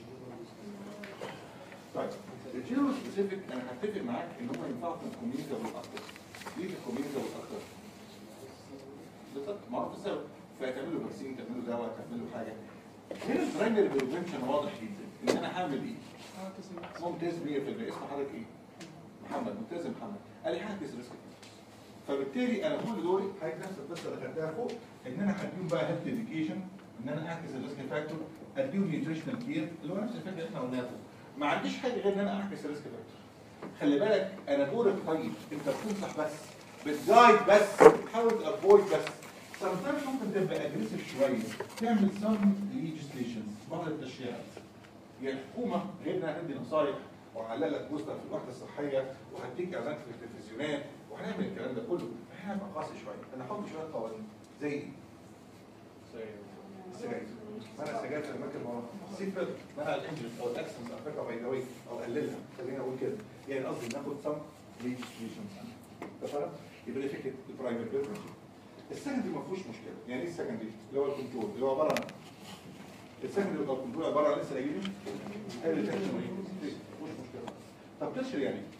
طيب الجيرو سبيسيفيك انا هتفق معاك ان هم ينفعوا في الكوميونيكابل اكتر ليه في الكوميونيكابل اكتر؟ بالظبط معروف السبب فتعملوا فاكسين تعملوا دواء تعملوا حاجه هنا البرايمري بريفنشن واضح جدا ان انا هعمل ايه؟ ممتاز 100% اسم حضرتك ايه؟ محمد ممتاز يا محمد قال لي هعكس ريسك فبالتالي انا كل دول حاجه نفس القصه اللي خدتها فوق ان انا هديهم بقى هيلث اديوكيشن ان انا اعكس الريسك فاكتور اديهم نيوتريشنال كير اللي هو نفس الفكره اللي احنا قلناها فوق ما عنديش حاجه غير ان انا اعكس الريسك فاكتور خلي بالك انا دورك طيب انت بتنصح بس بتجايد بس بتحاول تافويد بس sometimes ممكن تبقى اجريسيف شويه تعمل some legislations بعض التشريعات يعني الحكومه غير انها تدي نصايح وهعلق لك بوستر في الوحده الصحيه وهديك اعلانات في التلفزيونات وهنعمل الكلام ده كله احنا هنبقى قاسي شويه انا هحط شويه قوانين زي ايه؟ السجاير منع السجاير في الاماكن المعروفه صفر منع الانجلش او الاكسنس على فكره بيضاوي او قللها خلينا اقول كده يعني قصدي ناخد سم ليجيسليشن اتفقنا؟ يبقى دي فكره البرايمري بيربز السكندري ما فيهوش مشكله يعني ايه السكندري؟ اللي هو الكنترول اللي هو عباره عن السكندري او الكنترول عباره عن لسه قايلين هي اللي تنشن مفيش مشكله طب تشر يعني ايه؟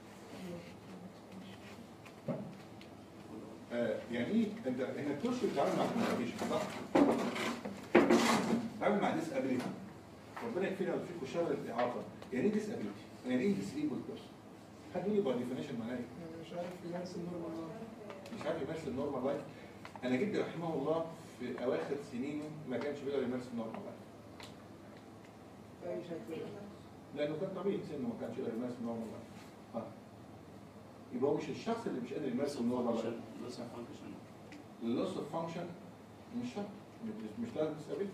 آه يعني ايه انت انك تشر بتتعامل مع كوميونيكيشن صح؟ تتعامل مع ديس ابيليتي ربنا يكفينا ويكفيكم شر الاعاقه يعني ايه ديس ابيليتي؟ يعني ايه ديس ايبل بيرسون؟ حد يقول لي باي ديفينيشن معناها ايه؟ مش عارف يمارس النورمال مش عارف يمارس النورمال لايف انا جدي رحمه الله في اواخر سنينه ما كانش بيقدر يمارس النورمال لايف بأي شكل لانه كان طبيعي سنه ما كانش يقدر يمارس النورمال لايف اه يبقى هو مش الشخص اللي مش قادر يمارس النورمال لايف اللوس اوف فانكشن مش شرط مش مش لازم تسابيلتي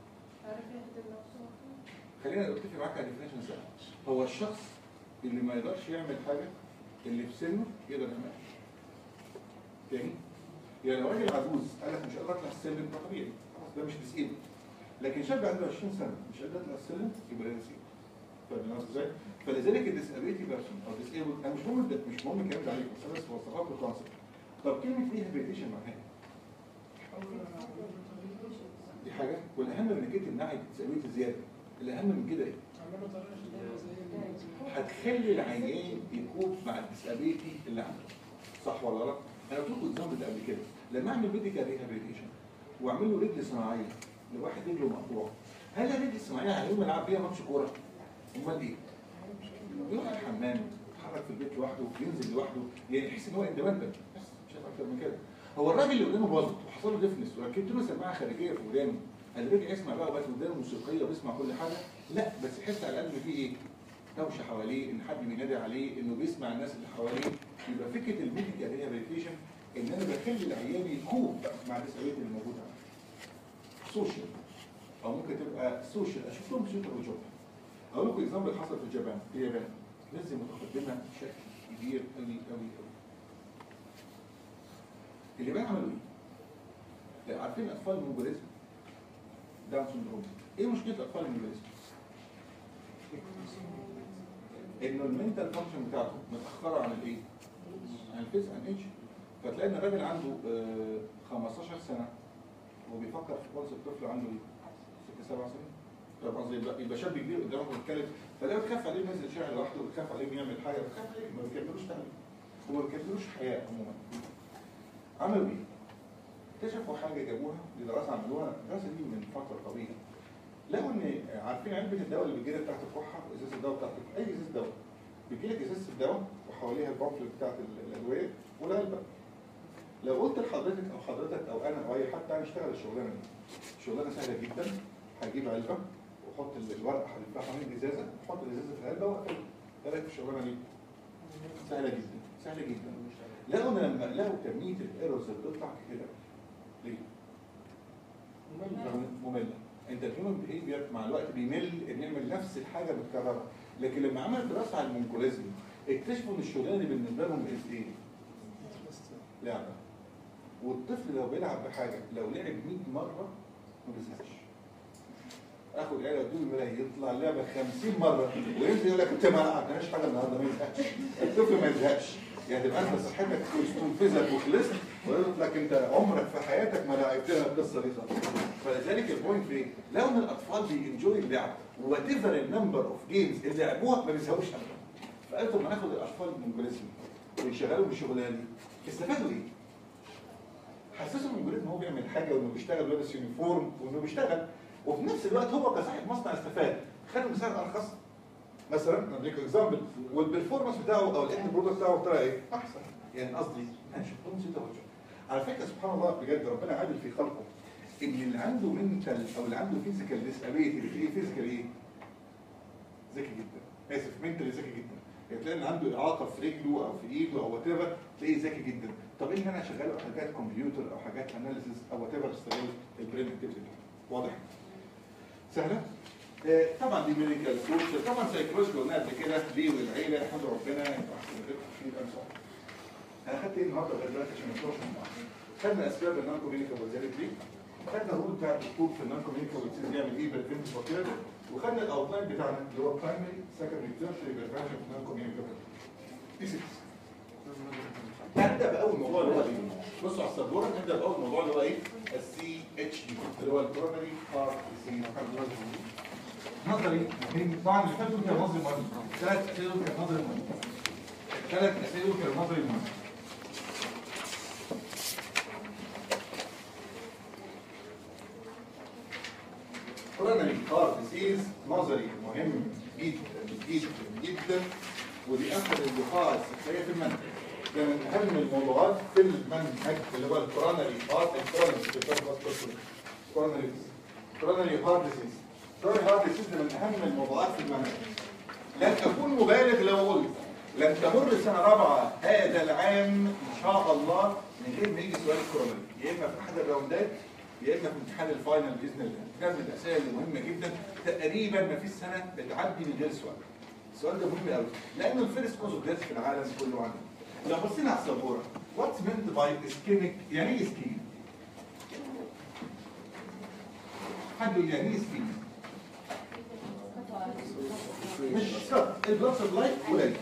خلينا نتفق معاك على ديفينيشن سهل هو الشخص اللي ما يقدرش يعمل حاجه اللي في سنه يقدر يعملها تاني يعني لو راجل عجوز قال لك مش قادر اطلع السلم ده طبيعي خلاص ده مش ديسيبل لكن شاب عنده 20 سنه مش قادر يطلع السلم يبقى ده ديسيبل فاهم قصدي ازاي؟ فلذلك الديسابيلتي بيرسون او ديسيبل انا مش مهم ده مش مهم الكلام ده عليكم بس انا بس بوصفها لكم كونسبت طب كلمه ريهابيليتيشن معناها إيه؟ دي حاجه والاهم من كده تمنعي الديسابيلتي زياده الاهم من كده ايه؟ عملوا طريقة شديدة زي الموت. هتخلي العيان يكون مع الديسابيلتي اللي عنده صح ولا لا؟ انا قلت لكم الزمن ده قبل كده لما اعمل ميديكال ريهابيليتيشن واعمل له رجل صناعيه لواحد رجله مقطوع هل الرجل الصناعيه هيقوم يلعب بيها ماتش كوره؟ امال ايه؟ يروح الحمام يتحرك في البيت لوحده ينزل لوحده يعني يحس ان هو اندبندنت بس مش عارف اكتر من كده هو الراجل اللي قدامه باظت وحصل له ديفنس وركبت له سماعه خارجيه في ودانه قال رجع يسمع بقى وبقت ودانه موسيقيه وبيسمع كل حاجه لا بس يحس على الاقل ان في ايه؟ دوشه حواليه ان حد بينادي عليه انه بيسمع الناس اللي حواليه يبقى فكره الميديكال ريهابيليتيشن ان انا بخلي العيان يكوب مع الديسابيلتي اللي موجوده عنده سوشيال او ممكن تبقى سوشيال اشوف لهم سوشيال وجوب اقول لكم اكزامبل حصل في اليابان في اليابان ناس متقدمه بشكل كبير قوي قوي قوي اليابان عملوا ايه؟ عارفين اطفال المونجوليزم داون سندروم ايه مشكله اطفال المونجوليزم؟ انه المنتال فانكشن بتاعته متاخره عن الايه؟ عن الفيز عن ايج فتلاقي ان الراجل عنده آه، 15 سنه وبيفكر في خالص الطفل عنده ايه؟ ست سبع سنين فاهم قصدي يبقى يبقى شاب كبير قدامك بيتكلم فلا بتخاف عليه ينزل الشارع لوحده وبتخاف عليه إنه يعمل حاجه بتخاف عليه ما بيكملوش تعليم وما بيكملوش حياه عموما عملوا ايه؟ اكتشفوا حاجه جابوها دي دراسه عملوها الدراسه دي من فتره طويله لقوا ان عارفين علبه الدواء اللي بتجيلك بتاعت الكحه ازازه الدواء بتاعت اي ازازه دواء بيجيلك ازازه الدواء وحواليها البامفلت بتاعت ال- الادويه والعلبه لو قلت لحضرتك او حضرتك او انا او اي حد تعالى نشتغل الشغلانه دي الشغلانه سهله جدا هجيب علبه واحط ال- الورقه هلفها حوالين الازازه واحط الازازه في العلبه واقفلها ايه رايك في الشغلانه دي؟ سهله جدا سهله جدا لقوا ان لما لقوا كميه الايرورز اللي بتطلع كده ليه؟ رغم مملة انت الهيومن بيهيفير مع الوقت بيمل ان يعمل نفس الحاجه متكرره لكن لما عمل دراسه على المونكوليزم اكتشفوا ان الشغلانه دي بالنسبه لهم از ايه؟ لعبه والطفل لو بيلعب بحاجه لو لعب 100 مره ما بيزهقش اخد العيله وديه الملاهي يطلع اللعبه 50 مره وينزل يقول لك انت ما لعبناش حاجه النهارده ما يزهقش الطفل ما يزهقش يعني تبقى انت صحتك استنفذت وخلصت ويقول لك انت عمرك في حياتك ما لعبتها القصه دي خالص فلذلك البوينت في ايه؟ لو ان الاطفال بينجوي اللعب وات ايفر النمبر اوف جيمز اللي لعبوها ما بيزهقوش ابدا فقالوا طب ما ناخد الاطفال المونجوليزم ونشغلهم بالشغلانه دي استفادوا ايه؟ حسسوا المونجوليزم ان هو بيعمل حاجه وانه بيشتغل لابس يونيفورم وانه بيشتغل وفي نفس الوقت هو كصاحب مصنع استفاد خد مثال ارخص مثلا اديك اكزامبل والبرفورمانس بتاعه او الاند برودكت بتاعه طلع ايه؟ احسن يعني قصدي انا شفتهم ستة وجه على فكره سبحان الله بجد ربنا عادل في خلقه ان اللي عنده منتال او اللي عنده فيزيكال ديسابيلتي اللي ايه فيزيكال ايه؟ ذكي جدا اسف منتال ذكي جدا يعني تلاقي ان عنده اعاقه في رجله او في ايده او وات ايفر تلاقيه ذكي جدا طب ايه اللي انا شغاله حاجات كمبيوتر او حاجات اناليسيس او وات ايفر استغل البرين اكتيفيتي واضح؟ سهله؟ آه، طبعا دي ميديكال سوشيال طبعا سايكولوجي قلنا قبل كده ليه والعيله يحمد ربنا يبقى احسن من غيركم في يبقى صح. انا خدت ايه النهارده لغايه دلوقتي عشان ما نتوهش من بعض. خدنا اسباب النون كوميونيكابل دي خدنا الرول بتاع الدكتور في النون كوميونيكابل يعمل ايه بالفيلم وكده وخدنا الاوتلاين بتاعنا اللي هو برايمري سكندري تيرشري بريفنشن في النون كوميونيكابل دي 6 هنبدا باول موضوع اللي هو ايه؟ بصوا على السبوره نبدا باول موضوع اللي هو ايه؟ السي اتش دي اللي هو الكورونري هارت ديزيز نظري مهم طبعا اللي فاتوا كان نظري مهم ثلاث اسئله كان نظري مهم ثلاث اسئله كان نظري مهم كورونري هارت ديزيز نظري مهم جدا جدا جدا ودي احد اللقاءات الصحيه في المنهج ده من اهم الموضوعات في المنهج اللي هو الكورونري هارت كورونري كورونري هارت ديزيز كورونري هارت ديزيز ده من اهم الموضوعات في المنهج لن اكون مبالغ لو قلت لن تمر سنه رابعه هذا العام ان شاء الله من غير ما يجي سؤال الكورونري يا اما في احد الراوندات يا اما في امتحان الفاينل باذن الله ده من الاسئله اللي مهمه جدا تقريبا ما فيش سنه بتعدي من غير سؤال السؤال ده مهم قوي لان الفيرست كوز اوف في العالم كله عنده لو بصينا على السبوره واتس مينت باي اسكيميك يعني ايه اسكيميك؟ حد يقول يعني ايه اسكيميك؟ مش سكت البلاد سبلاي قليل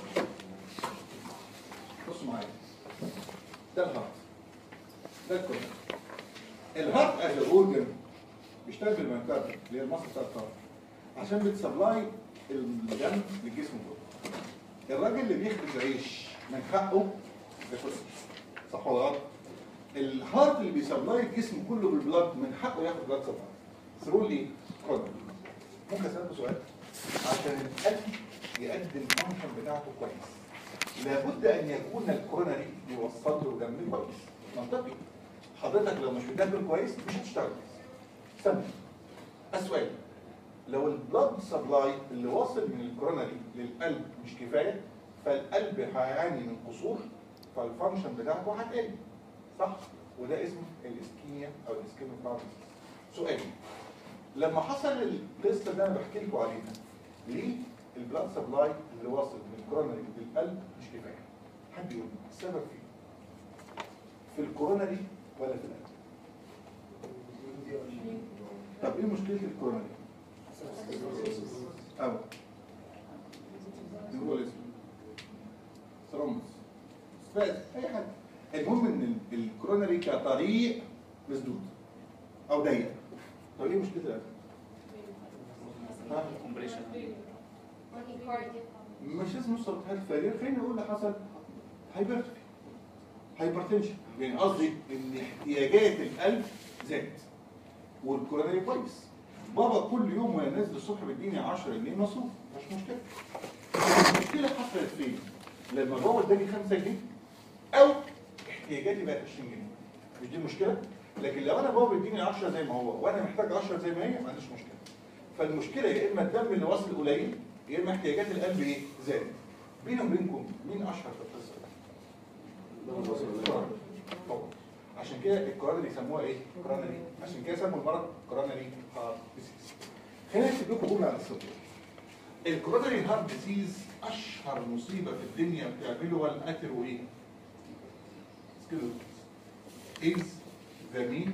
بصوا معايا ده الهارت ده الكورنر الهارت از اورجن بيشتغل بالمنكر اللي هي المصل بتاع الهارت عشان بتسبلاي الدم للجسم كله الراجل اللي بيخبز عيش من حقه ياكل صح ولا غلط؟ الهارت اللي بيسبلاي الجسم كله بالبلاد من حقه ياخد بلاد سبلاي ثرو لي اتفضل ممكن اسالكم سؤال عشان القلب يؤدي الفانكشن بتاعته كويس لابد ان يكون الكورونري يوصل له دم كويس منطقي حضرتك لو مش بتاكل كويس مش هتشتغل كويس استنى السؤال لو البلاد سبلاي اللي واصل من الكورونري للقلب مش كفايه فالقلب هيعاني من قصور فالفانكشن بتاعته هتقل صح وده اسمه الاسكيميا او الاسكيميك هارت سؤال لما حصل القصه اللي انا بحكي لكم عليها ليه البلاد سبلاي اللي واصل من الكورونري للقلب مش كفايه حد يقول لي السبب فيه في الكورونري ولا في القلب طب ايه مشكله الكورونري أو نقول اسمه ثرومبس سباز أي حاجة المهم إن ال- الكورونري كطريق مسدود أو ضيق طب إيه مشكلة القلب؟ ها؟ مش اسمه سرطان فارغ خلينا نقول اللي حصل هايبرتفي هايبرتنشن يعني قصدي ان احتياجات القلب زادت والكورونري كويس بابا كل يوم وانا نازل الصبح بيديني 10 جنيه مصروف مش مشكله المشكله حصلت فين؟ لما بابا اداني 5 جنيه او احتياجاتي بقت 20 جنيه مش دي المشكله؟ لكن لو انا بابا بيديني 10 زي ما هو وانا محتاج 10 زي ما هي ما عنديش مشكله فالمشكله يا اما الدم اللي واصل قليل يا اما احتياجات القلب ايه؟ زادت بيني وبينكم مين اشهر في القصه دي؟ طبعا عشان كده الكورونري يسموها ايه؟ كورونري عشان كده سموا المرض كورونري هارت ديزيز خلينا نكتب لكم جمله على السطر الكورونري هارت ديزيز اشهر مصيبه في الدنيا بتعمله هو القتل وايه؟ سكلوزس is the main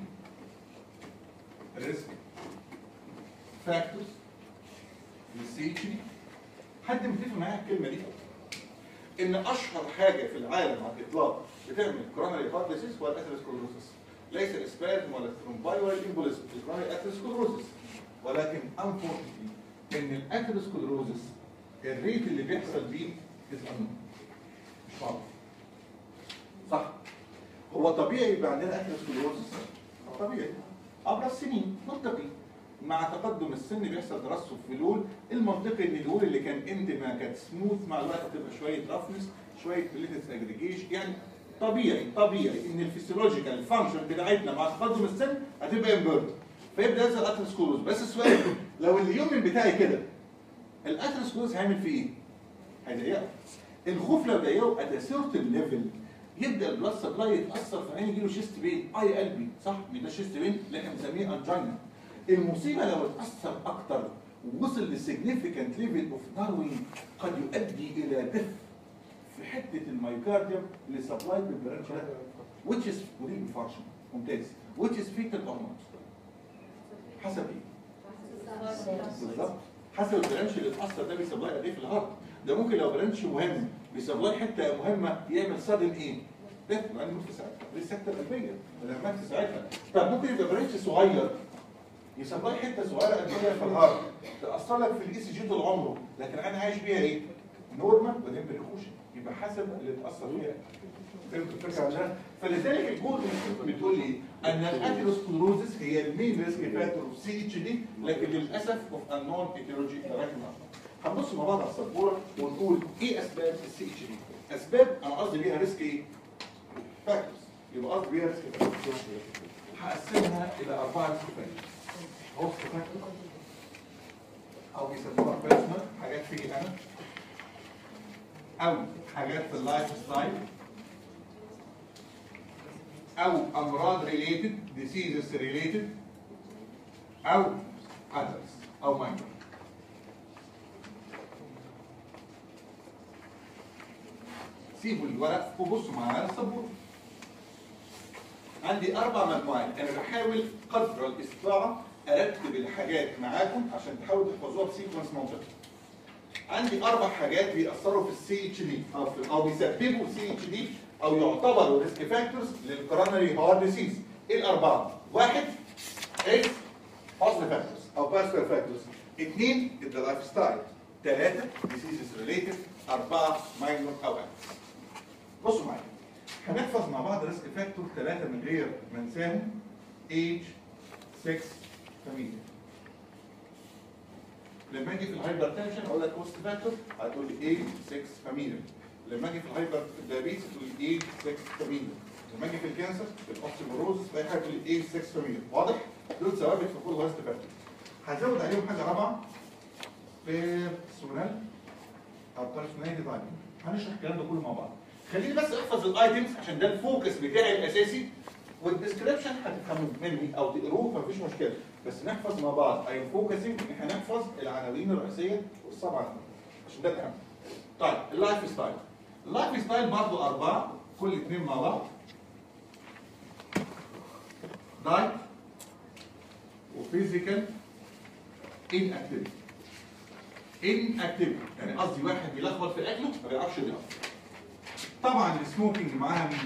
risk factors للسيتشري حد متفق معايا الكلمه دي؟ ان اشهر حاجه في العالم على الاطلاق بتعمل كوروناري هارت ديزيز هو الاثيروسكلروسس ليس الاسبازم ولا الثرومباي ولا الامبوليزم الكوروناري اثيروسكلروسس ولكن انفورtunately ان الاثيروسكلروسس الريت اللي بيحصل بيه از مش معروف صح هو طبيعي يبقى عندنا اثيروسكلروسس طبيعي عبر السنين منطقي مع تقدم السن بيحصل ترسب في لون المنطقي ان اللون اللي كان انت ما كانت سموث مع الوقت تبقى شويه رفنس شويه بليتس اجريجيشن يعني طبيعي طبيعي ان الفسيولوجيكال فانكشن بتاعتنا مع تقدم السن هتبقى امبيرد فيبدا يظهر اثيروسكلروز بس السؤال لو اليومن بتاعي كده الاثيروسكلروز هيعمل فيه ايه؟ هيضيقه الخوف لو ضيقه ات سيرتن ليفل يبدا البلاد سبلاي يتاثر في عين يجيله شيست بين اي قلبي صح مش ده شيست بين لا احنا بنسميه انجينا المصيبه لو اتاثر اكتر ووصل للسيجنيفيكانت ليفل اوف ناروينج قد يؤدي الى دف في حته الميوكارديوم اللي سبلايد بالبرانش ده which is ودي فانكشن ممتاز which is fetal or not حسب ايه؟ بالظبط حسب البرانش اللي اتاثر ده بيسبلاي قد ايه في الهارت ده ممكن لو برانش مهم بيسبلاي حته مهمه يعمل صدم ايه؟ ده مع انه في ساعتها دي السكته القلبيه ولا مات في ساعتها طب ممكن يبقى برانش صغير يسبلاي حته صغيره قد ايه في الهارت تاثر لك في الاي سي جي طول عمره لكن انا عايش بيها ايه؟ نورمال وبعدين بريكوشن يبقى حسب اللي اتاثر فيها فهمت الفكره عشان فلذلك الجول بتقول لي ان الاثيروسكلروزس هي المين ريسك فاكتور في سي اتش دي لكن للاسف اوف انون ايتيولوجي لغايه النهارده هنبص مع بعض على السبوره ونقول ايه اسباب السي اتش دي اسباب انا قصدي بيها ريسك ايه؟ فاكتورز يبقى قصدي بيها ريسك فاكتورز هقسمها الى اربعه ريسك فاكتورز هوست فاكتور او بيسموها بيرسونال حاجات فيي انا او حاجات في اللايف ستايل او امراض ريليتد diseases ريليتد او others او minor سيبوا الورق وبصوا معايا على السبوره عندي اربع مجموعات انا بحاول قدر الاستطاعه ارتب الحاجات معاكم عشان تحاولوا تحفظوها بسيكونس منطقي عندي اربع حاجات بيأثروا في السي اتش دي او في او بيسببوا سي اتش دي او يعتبروا ريسك فاكتورز للكورونري هارت ديسيز ايه الاربعه؟ واحد اكس فاصل فاكتورز او باسكال فاكتورز اثنين اللايف ستايل ثلاثه ديسيزز ريليتد اربعه ماينور او اكس بصوا معايا هنحفظ مع بعض ريسك فاكتور ثلاثه من غير ما ننساهم ايج 6 فاميليا لما اجي في الهايبر تنشن اقول لك كوست فاكتور هتقول لي ايه 6 فاميليا لما اجي في الهايبر دايابيتس تقول لي ايه 6 فاميليا لما اجي في الكانسر في الاوستيوبروزس في اي حاجه تقول لي ايه 6 فاميليا واضح دول ثوابت في كل هايست فاكتور هزود عليهم حاجه رابعه بيرسونال او بيرسوناليتي تايب هنشرح الكلام ده كله مع بعض خليني بس احفظ الايتمز عشان ده الفوكس بتاعي الاساسي والديسكربشن هتفهموا مني او تقروه مفيش مشكله بس نحفظ مع بعض اي فوكسنج ان احنا نحفظ العناوين الرئيسيه والسبعه عشان ده الاهم طيب اللايف ستايل اللايف ستايل برضه اربعه كل اثنين مع بعض دايت وفيزيكال ان اكتيفيتي ان اكتيفيتي يعني قصدي واحد بيلخبط في اكله ما بيعرفش يلخبط طبعا السموكينج معاها مين؟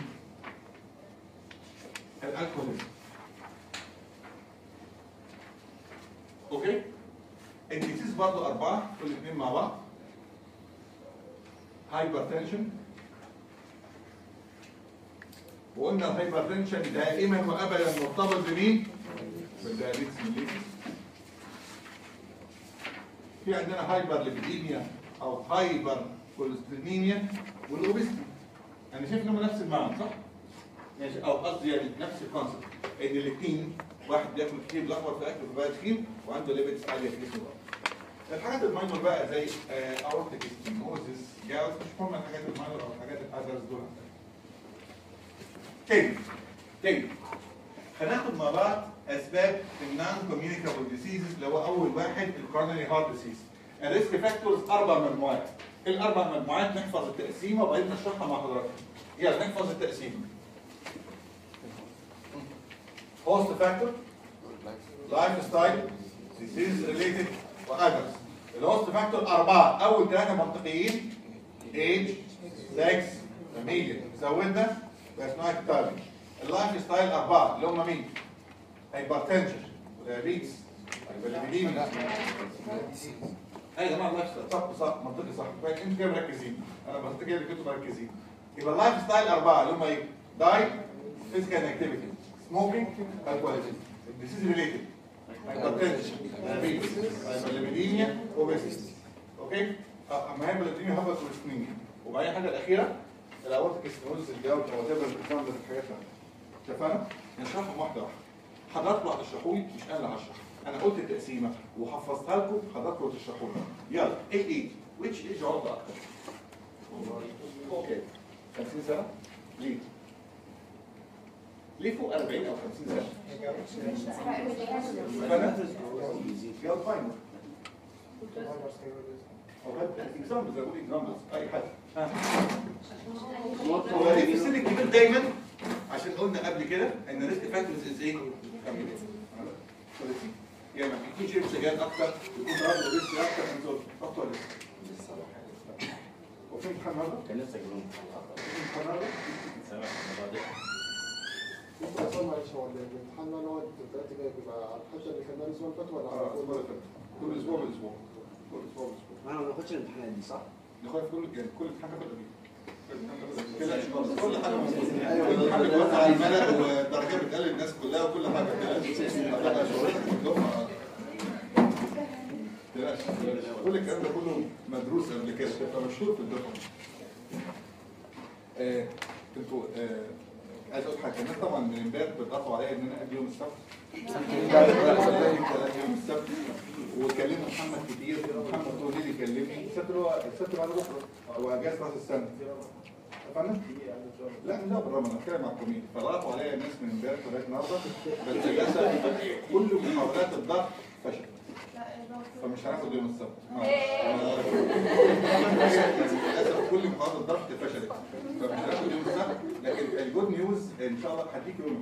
الالكوليزم اوكي الديسيز برضه اربعه كل اثنين مع بعض هايبرتنشن وقلنا الهايبرتنشن دائما وابدا مرتبط بمين؟ بالدايابيتس ميليتس في عندنا هايبر ليبيديميا او هايبر كوليسترينيميا والاوبستي انا شايف انهم نفس المعنى صح؟ ماشي او قصدي يعني نفس الكونسيبت ان الاثنين واحد بياكل كتير بيلخبط في اكله فبقى تخين وعنده ليبيدز عاليه في جسمه بقى. الحاجات الماينور بقى زي اورتيك ستينوزس جاوز مش مهم الحاجات الماينور او الحاجات الاذرز دول تاني تاني هناخد مع بعض اسباب النون كوميونيكابل ديسيزز اللي هو اول واحد الكورونري هارت ديسيز الريسك فاكتورز اربع مجموعات الاربع مجموعات نحفظ التقسيمه وبعدين نشرحها مع حضراتكم يلا نحفظ التقسيمه host factor لايف ستايل disease related واذرز الهوست فاكتور أربعة أول ثلاثة منطقيين age sex فاميليا زودنا personality typing اللايف ستايل أربعة اللي هم مين؟ هايبرتنشن ودايابيتس هايبرليبيديميا ايوه يا جماعه اللايف ستايل صح صح منطقي صح كويس انتوا كده مركزين انا منطقي اللي كنتوا مركزين يبقى اللايف ستايل اربعه اللي هم ايه؟ دايت فيزيكال اكتيفيتي سموكينج الكواليتي ديسيز ريليتد هايبرتنشن دايابيتس هايبرليبيديميا اوبيسيتي اوكي؟ اه اما هايبرليبيديميا هايبر كوليسترينيميا وبعدين الحاجه الاخيره الاورتيك ستينوزس الجاوب او وات ايفر الكلام ده في الحاجات اتفقنا؟ نشرحهم واحده واحده حضراتكم هتشرحوا لي مش انا اللي هشرح انا قلت التقسيمه وحفظتها لكم حضراتكم تشرحوا لي يلا ايه الايج ويتش ايج عرضه اكتر اوكي 50 سنه ليه ليه فوق 40 او 50 سنه فانا جاوب فاينل اكزامبلز بقول اكزامبلز اي حاجه ها. هو ليه في السن الكبير دايما عشان قلنا قبل كده ان الريسك فاكتورز از ايه؟ يعني ما يكونش شيء سجاير اكتر يكون راجل لسه اكتر من زوج اكتر لسه وفي امتحان النهارده؟ كان لسه جنون في امتحان النهارده؟ سامع الموضوع ده السؤال معلش هو الامتحان اللي هو الثلاثة جاي بيبقى على الحاجة اللي كان الأسبوع اللي فات ولا على اه طول؟ الاسبوع اللي فات كل اسبوع بالاسبوع كل اسبوع بالاسبوع ما انا ما باخدش الامتحانات دي صح؟ ناخد في كل يعني كل امتحان كده كل امتحان كده كل حاجه موجوده الامتحان بيتوزع على الملأ والدرجات بتقلل الناس كلها وكل حاجه هتبقى شغلتك في الدفعه تلاش كل الكلام ده كله مدروس قبل كده تبقى مشهور في الدفعه آه، انتوا آه، عايز اقول حاجه الناس طبعا من امبارح بيضغطوا عليا ان انا اجي يوم السبت يوم السبت وكلمنا محمد كتير محمد طول الليل يكلمني السبت اللي هو السبت بعد بكره هو اجازه راس السنه فاهمة؟ لا لا بالرغم انا بتكلم مع الكوميدي فضغطوا عليا الناس من امبارح لغايه النهارده بس للاسف كل محاولات الضغط فشلت فمش هناخد يوم السبت للاسف كل محاولات الضغط فشلت فمش هناخد يوم السبت لكن الجود نيوز ان شاء الله هديك يوم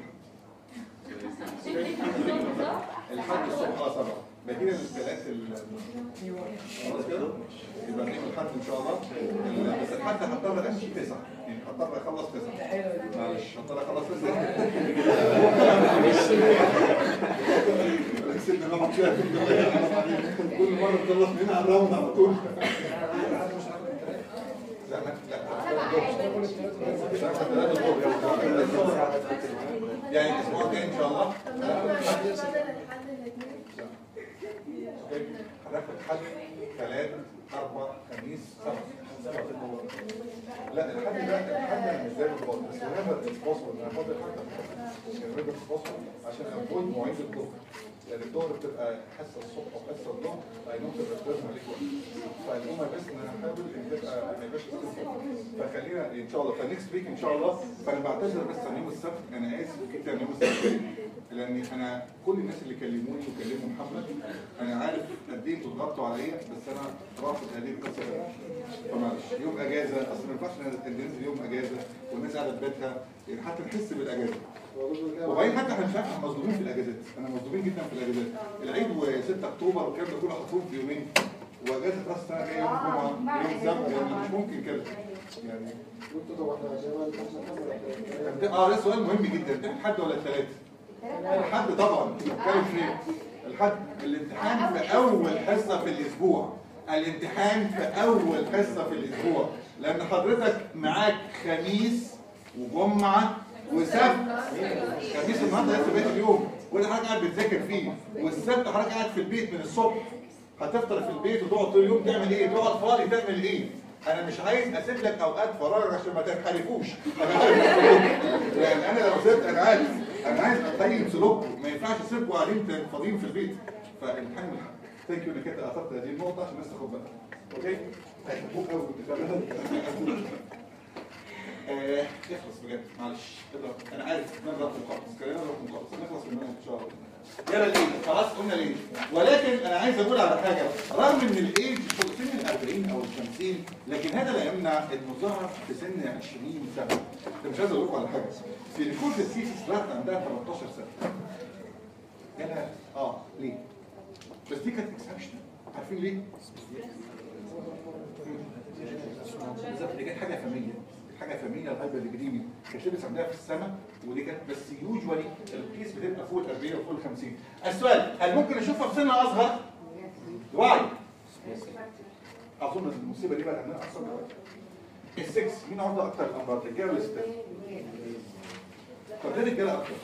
الاحد الحد الصبح اه سبعة بدينا الثلاث ال خلاص كده يبقى نيجي الحد ان شاء الله ال- بس الحد هضطر امشي تسعة يعني هضطر اخلص تسعة معلش هضطر اخلص تسعة سيبنا نقعد شوية في الجمعية. كل مرة نخلص منها على الراوند على طول لا لا لا يعني الاسبوع الجاي ان شاء الله هناخد حد ثلاث اربع خميس سبت لا الحد ده الحد انا مش دايما فاضي بس whenever it's possible انا فاضي الحد يعني whenever it's possible عشان افويد مواعيد الظهر لان الظهر بتبقى حصه الصبح وحصه الظهر فيمكن الريتيرن عليك وقت فالمهم بس ان انا احاول ان تبقى ما يبقاش الصبح. فخلينا ان شاء الله فنكست ويك ان شاء الله فانا بعتذر بس عن يوم السبت انا اسف جدا عن يوم السبت لان انا كل الناس اللي كلموني وكلموا محمد انا عارف قد ايه انتوا ضغطتوا عليا بس انا رافض هذه القصه فمعلش يوم اجازه اصل ما ينفعش ننزل يوم اجازه والناس قاعده في بيتها يعني حتى نحس بالاجازه وبعدين حتى احنا مش عارف احنا مظلومين في الاجازات انا مظلومين جدا في الاجازات العيد و6 اكتوبر والكلام ده كله حاطين في يومين واجازه راس السنه جايه يوم الجمعه يوم السبت يعني مش ممكن كده يعني وانتوا طبعا احنا زي ما انت اه ده سؤال مهم جدا انت الحد ولا الثلاثه؟ الحد طبعا بتتكلم فين؟ الحد الامتحان في اول حصه في الاسبوع الامتحان في اول حصه في الاسبوع لان حضرتك معاك خميس وجمعه وسبت خميس النهارده لسه بقيت اليوم وانت حضرتك قاعد بتذاكر فيه والسبت حضرتك قاعد في البيت من الصبح هتفطر في البيت وتقعد طول اليوم تعمل ايه؟ تقعد فاضي تعمل ايه؟ انا مش عايز اسيب لك اوقات فراغ عشان ما تنحرفوش انا عارف يعني انا لو سبت انا عارف انا عايز اقيم سلوككم ما ينفعش اسيبكم قاعدين فاضيين في البيت فالامتحان من الحق ثانك يو انك انت اثرت هذه النقطه عشان الناس تاخد بالها اوكي؟ هيحبوك قوي آه، اخلص بجد معلش اضرب انا عارف نضرب مخلص كلنا نضرب مخلص نخلص من المنهج ان شاء الله يلا الايد خلاص قلنا الايد ولكن انا عايز اقول على حاجه رغم ان الايد فوق سن ال 40 او ال 50 لكن هذا لا يمنع انه ظهر في سن 20 سنه ده مش عايز اقول لكم على حاجه في ريكورد السيسيس طلعت عندها 13 سنه جالها اه ليه؟ بس دي كانت اكسبشن عارفين ليه؟ بالظبط دي كانت حاجه فاميليا حاجه فاميليا الهايبر الجديدي كانت لبس عندها في السنه ودي كانت بس يوجوالي الكيس بتبقى فوق ال 40 وفوق ال 50 السؤال هل ممكن اشوفها في سن اصغر؟ واي اظن المصيبه دي بقى عندنا اكثر دلوقتي السكس مين عرضه اكتر الامراض الرجاله ولا الستات؟ طب ليه الرجاله اكتر؟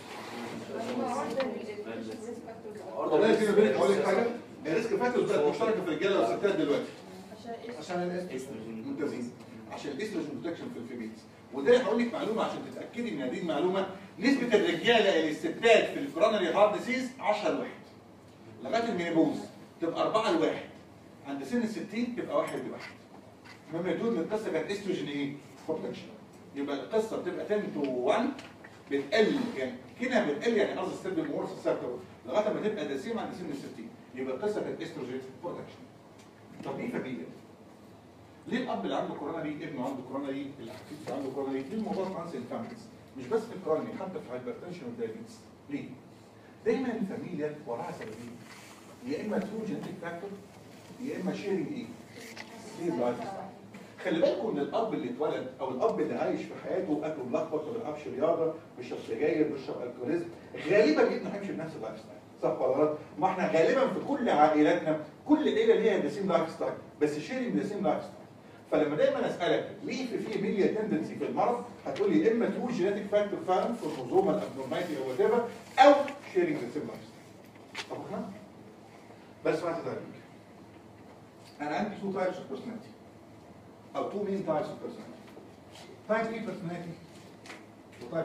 والله يا سيدي بنت اقول لك حاجه الريسك فاكتورز بقت مشتركه في الرجاله والستات دلوقتي عشان الاسم ممتازين عشان الاستروجين بروتكشن في الفيميلز وده هقول لك معلومه عشان تتاكدي من هذه المعلومه نسبه الرجاله الى الستات في الكورونري هارت ديسيز 10 لواحد لغايه المينيبوز تبقى 4 لواحد عند سن ال 60 تبقى 1 لواحد المهم يدل ان القصه كانت استروجين ايه؟ بروتكشن يبقى القصه بتبقى 10 تو 1 بتقل يعني كده بتقل يعني قصدي ستيب المورس الثابته لغايه ما تبقى دسيم عند سن ال 60 يبقى القصه كانت استروجين بروتكشن طب ليه فاميليا؟ ليه الاب اللي عنده كورونا دي ابنه عنده كورونا دي الحفيد اللي عنده كورونا دي ليه الموضوع ترانسيت فاميليز مش بس في الكروني حتى في الهايبرتنشن والدايابيتس ليه؟ دايما الفاميليا وراها سببين يا اما ترو جينيتك فاكتور يا اما شيرنج ايه؟ سيم لايف ستايل خلي بالكم ان الاب اللي اتولد او الاب اللي عايش في حياته اكله ملخبط ما بيلعبش رياضه بيشرب سجاير بيشرب الكوليزم غالبا ابنه هيمشي بنفس اللايف ستايل صح ولا غلط؟ ما احنا غالبا في كل عائلاتنا كل عيله ليها ذا سيم لايف ستايل بس شيرنج ذا سيم لايف ستايل فلما دايما اسالك ليه في في ميليا تندنسي في المرض هتقول لي اما تو جينيتك فاكتور فعلا في الخصومه الابنورماليتي او وات ايفر او شيرنج ذا سيم لايف ستايل طب احنا بس ما تتعلم انا عندي تو تايبس اوف بيرسوناليتي او تو مين تايبس اوف بيرسوناليتي تايب ايه بيرسوناليتي وتايب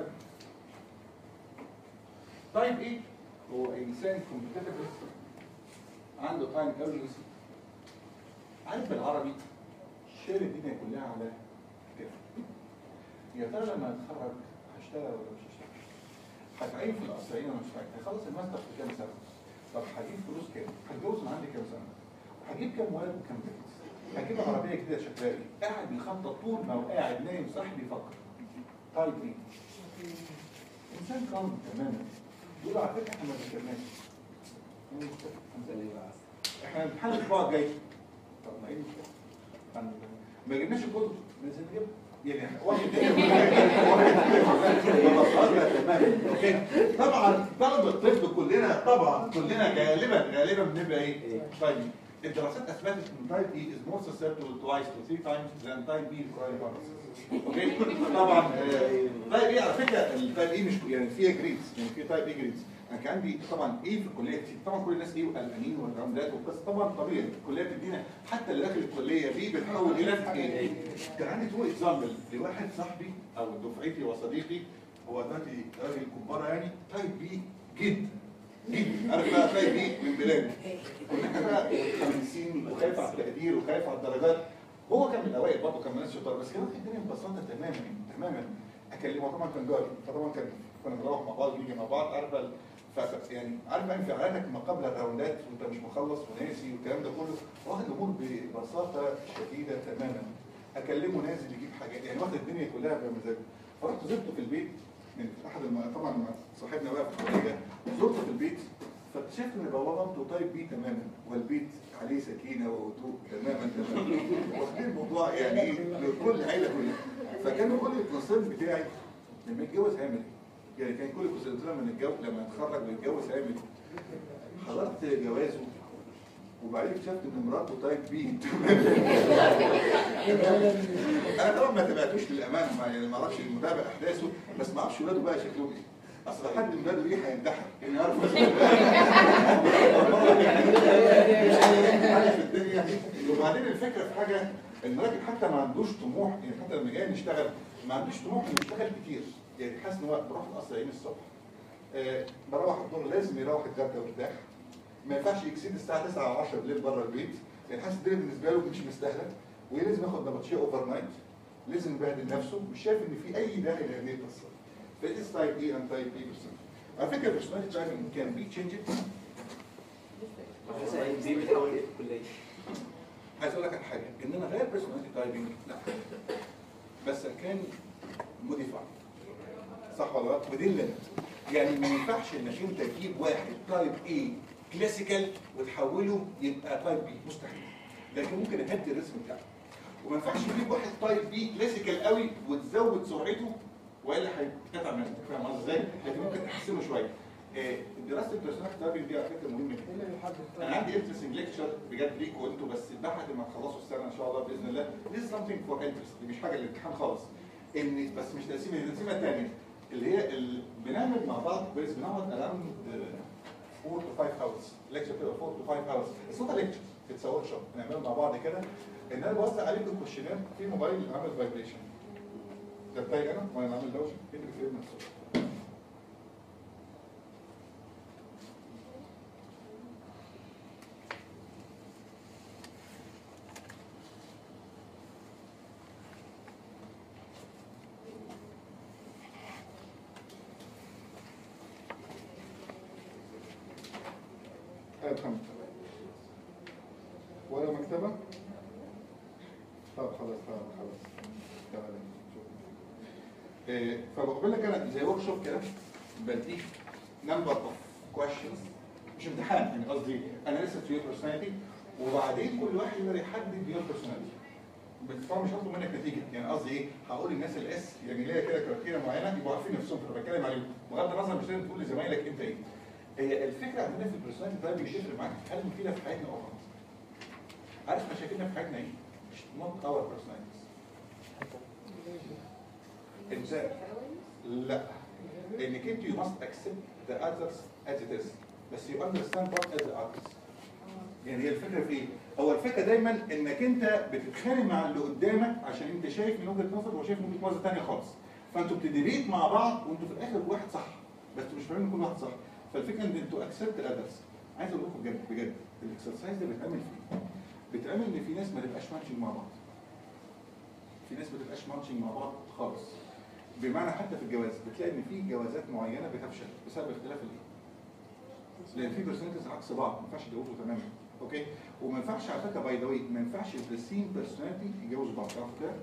تايب ايه هو انسان كومبتيتيف عنده تايم ايرجنسي عارف بالعربي شير الدنيا كلها على كده يا ترى لما اتخرج هشتغل ولا مش هشتغل هتعين في القصرين ولا مش هتعين هخلص الماستر في كام سنه طب هجيب فلوس كام هتجوز من عندي كام سنه هجيب كام ولد وكام بنت هجيب عربيه كده شكلها ايه قاعد بيخطط طول ما هو قاعد نايم صاحي بيفكر طيب ايه انسان قام تماما يقول على فكره احنا ما ذاكرناش احنا الامتحان الاسبوع الجاي طب ما ايه المشكله؟ هن- ما جبناش الكتب لازم نجيبها يعني واحد تمام اوكي طبعا طلبه الطب كلنا طبعا كلنا غالبا غالبا بنبقى ايه؟ طيب الدراسات اثبتت ان تايب اي از مور susceptible twice to three times than type B coronavirus. اوكي طبعا آه، تايب اي على فكره التايب اي مش يعني فيها جريدز يعني في تايب اي جريدز انا كان عندي طبعا ايه في الكليه كتير طبعا كل الناس ايه وقلقانين والرملات بس طبعا طبيعي الكليه بتدينا حتى اللي داخل الكليه دي بتحول الى ايه؟ كان عندي تو اكزامبل لواحد صاحبي او دفعتي وصديقي هو دلوقتي راجل كباره يعني تايب بي جدا جدا عارف بقى تايب بي من بلاد كنا احنا خمسين وخايف على التقدير وخايف على الدرجات هو كان من الاوائل برضه كان من الناس شطار بس كان واخد الدنيا ببساطه تماما تماما اكلمه طبعا كان جاري فطبعا كان كنا بنروح مع بعض نيجي مع بعض عارف ال- ف- يعني عارف بقى انفعالاتك ما قبل الراوندات وانت مش مخلص وناسي والكلام ده كله واخد الامور ببساطه شديده تماما اكلمه نازل يجيب حاجات يعني واخد الدنيا كلها بمزاجه فرحت زرته في البيت من احد الم... طبعا مع صاحبنا بقى في الكليه زرته في البيت فاكتشفت ان بوابته طيب بيه تماما والبيت عليه سكينه وهدوء تماما تماما واخدين الموضوع يعني ايه لكل عيله كلها فكان كل الكونسيرن بتاعي لما يتجوز هيعمل ايه؟ يعني كان كل الكونسيرن لما نتجوز لما اتخرج ويتجوز هيعمل ايه؟ حضرت جوازه وبعدين اكتشفت ان مراته تايب بي انا طبعا ما تابعتوش للامانه ما يعني ما اعرفش متابع احداثه بس ما اعرفش ولاده بقى شكلهم ايه اصل حد من ولاده ايه هينتحر يعني عارف حاجه في الدنيا وبعدين الفكره في حاجه ان الراجل حتى ما عندوش طموح يعني حتى لما جاي نشتغل ما عندوش طموح انه يشتغل كتير يعني حاسس ان هو بروح القصر عين الصبح آه، بروح الظهر لازم يروح يتغدى ويرتاح ما ينفعش يكسيد الساعه 9 او 10 بالليل بره البيت يعني حاسس الدنيا بالنسبه له مش مستاهله ولازم ياخد نبطشيه اوفر نايت لازم يبهدل نفسه مش شايف ان في اي داعي لهذه القصه فإيز تايب اي اند تايب بي بيرسون على فكره البيرسوناليتي تايبنج كان بي تشينج دي بتحاول ايه في الكليه؟ عايز اقول لك على حاجه ان انا غير بيرسوناليتي تايبنج لا بس كان موديفاي صح ولا غلط ودي الليمت يعني ما ينفعش انك انت تجيب واحد تايب اي كلاسيكال وتحوله يبقى تايب بي مستحيل لكن ممكن اهدي الرسم بتاعه وما ينفعش تجيب واحد تايب بي كلاسيكال قوي وتزود سرعته والا هيتقطع منك فاهم قصدي ازاي؟ لكن ممكن تحسنه شويه آه، دراسه البيرسوناليتي تايبنج دي على فكره مهمه جدا ايه اللي بيحدد انا عندي انترستنج ليكتشر بجد ليكوا انتوا بس بعد ما تخلصوا السنه ان شاء الله باذن الله this is something for interest دي مش حاجه للامتحان خالص ان بس مش تقسيمه دي تقسيمه ثانيه اللي هي ال... بنعمل مع بعض كويس بنقعد around 4 to 5 hours ليكتشر بتبقى 4 to 5 hours اتس نوت ليكتشر اتس ورك شوب بنعمله مع بعض كده ان انا بوزع عليكم كويشنير في موبايل عامل فايبريشن ده بتاعي انا وانا عامل دوشه ايه اللي بيفرق من الصوت هات خمسة ولا مكتبة خلاص خلاص خلاص تمام آه، فبقول لك انا زي ورك شوب كده بديك نمبر اوف كويشنز مش امتحان يعني قصدي انا لسه في بيرسوناليتي وبعدين كل واحد يقدر يحدد يور بيرسوناليتي بس طبعا مش هطلب منك نتيجه يعني قصدي ايه هقول للناس الاس يعني ليا كده كرايتيريا معينه يبقوا عارفين نفسهم فانا بتكلم عليهم بغض النظر مش لازم تقول لزمايلك انت ايه هي الفكره عندنا في البيرسوناليتي ده بيفرق معاك هل مفيده في حياتنا او غلط عارف مشاكلنا في حياتنا ايه؟ مش not our personalities انت لا انك انت you must accept the others as it is بس you understand what as the others يعني هي الفكره في ايه؟ هو الفكره دايما انك انت بتتخانق مع اللي قدامك عشان انت شايف من وجهه نظر وهو شايف من وجهه نظر ثانيه خالص فانتوا بتديبيت مع بعض وانتوا في الاخر واحد صح بس انتوا مش فاهمين ان كل واحد صح فالفكره ان انتوا اكسبت الاذرز عايز اقول لكم بجد بجد الاكسرسايز ده بيتعمل فيه بيتعمل ان في ناس ما تبقاش ماتشنج مع بعض في ناس ما تبقاش ماتشنج مع بعض خالص بمعنى حتى في الجواز بتلاقي ان في جوازات معينه بتفشل بسبب اختلاف الايه لان في برسنتز عكس بعض ما ينفعش يتجوزوا تماما اوكي وما ينفعش على فكره باي ذا واي ما ينفعش ذا سيم بيرسوناليتي يتجوزوا بعض تعرفوا كده؟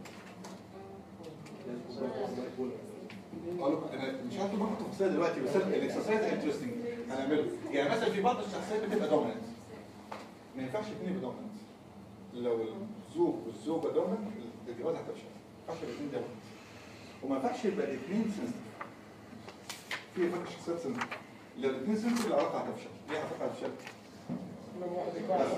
اقول لكم انا مش عارف برضه تفاصيل دلوقتي بس الاكسرسايز انترستنج هنعمله يعني مثلا في بعض الشخصيات بتبقى دوميننت ما ينفعش الاثنين يبقوا دوميننت لو الزوج والزوجه دوميننت الجواز هتفشل ما ينفعش الاثنين دوميننت وما ينفعش يبقى الاثنين سنسيتيف في فرق شخصيات سنسيتيف لو الاثنين سنسيتيف العلاقه هتفشل ليه هتفشل هتفشل؟ لما واحد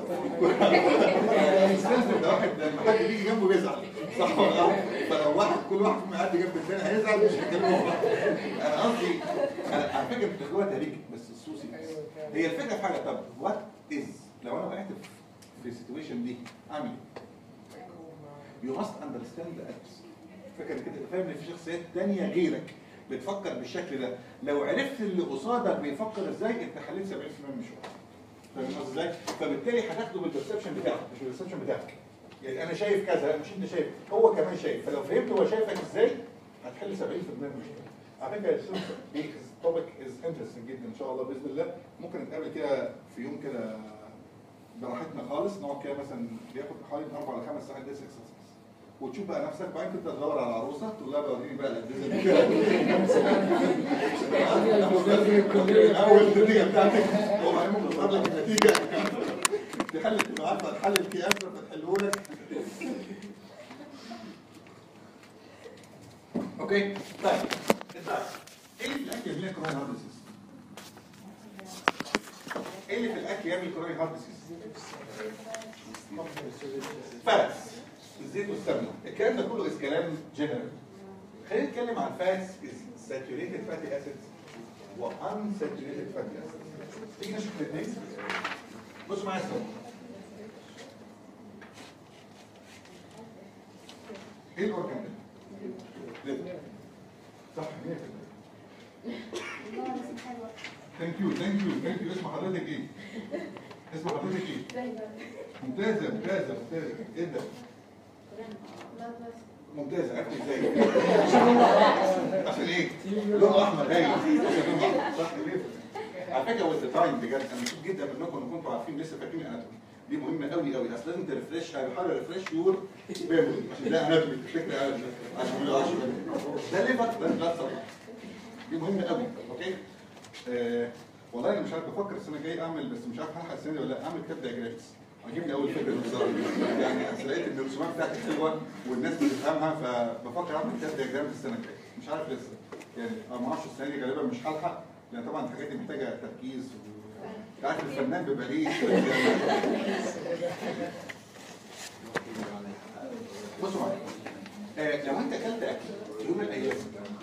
يقع السنسيتيف ده واحد لما حد بيجي جنبه بيزعل صح ولا لا؟ فلو واحد كل واحد فيهم قاعد جنب الثاني هيزعل مش هيكلمه بعض. انا قصدي انا على فكره بتاخدوها تهريج بس السوسي هي الفكره في حاجه طب وات از لو انا وقعت في- في السيتويشن دي اعمل ايه؟ يو ماست اندرستاند ذا اكس فكره كده تبقى فاهم ان في شخصيات تانية غيرك بتفكر بالشكل ده لو عرفت اللي قصادك بيفكر ازاي انت حليت 70% من الشغل فاهم قصدي ازاي؟ فبالتالي هتاخده بالبرسبشن بتاعك مش بالبرسبشن بتاعك يعني انا شايف كذا لا مش انت شايف هو كمان شايف فلو فهمت هو شايفك ازاي هتحل 70% من المشكله على فكره التوبيك از انترستنج جدا ان شاء الله باذن الله ممكن نتقابل كده في يوم كده براحتنا خالص نقعد كده مثلا بياخد حوالي من اربع لخمس ساعات ديس اكسرسايز وتشوف بقى نفسك بعدين تبدا تدور على عروسه تقول لها بقى وريني بقى الادريس الاول النتيجه بتاعتك وبعدين ممكن تظهر لك النتيجه تحل تبقى عارفه حل الكياس فتحله لك اوكي طيب الدايت ايه اللي في الاكل يعمل لك كورونا هارت ديزيز؟ ايه اللي في الاكل يعمل كورونا هارت ديزيز؟ فاتس الزيت والسمنه الكلام ده كله از كلام جنرال خلينا نتكلم عن فاتس از ساتوريتد فاتي اسيدز وان ساتوريتد فاتي اسيدز تيجي نشوف الاثنين بصوا معايا سوا ايه الاورجن ده؟ ليفر. صح 100% ثانك يو ثانك يو ثانك يو اسم حضرتك ايه؟ اسم حضرتك ايه؟ ممتازة ممتازة ممتازة ايه ده؟ ممتازة عرفت ازاي؟ عشان ايه؟ لون احمر هايل عشان لون احمر صح ليه؟ على فكرة وذ تايم بجد انا مبسوط جدا منكم ان كنتوا عارفين لسه فاكرين الاناتومي دي مهمة قوي قوي اصل لازم ترفرش بحاول ريفرش يور ميموري عشان ده اناتومي تفتكر اناتومي عشان ما يقعش ده ليفر ده بلاد سبلاي دي مهمة قوي اوكي؟ آه والله انا مش عارف بفكر السنة الجاية اعمل بس مش عارف هلحق السنة دي ولا لا اعمل كتاب دياجرامز عجبني اول فكره بصراحه يعني اصل لقيت ان الرسومات بتاعتي حلوه والناس بتفهمها فبفكر اعمل كتاب دياجرام السنه الجايه مش عارف لسه يعني أنا ما اعرفش السنه دي غالبا مش هلحق لان طبعا الحاجات دي محتاجه تركيز و... انت عارف الفنان بيبقى ليه بصوا معايا آه لو انت اكلت اكل في يوم من الايام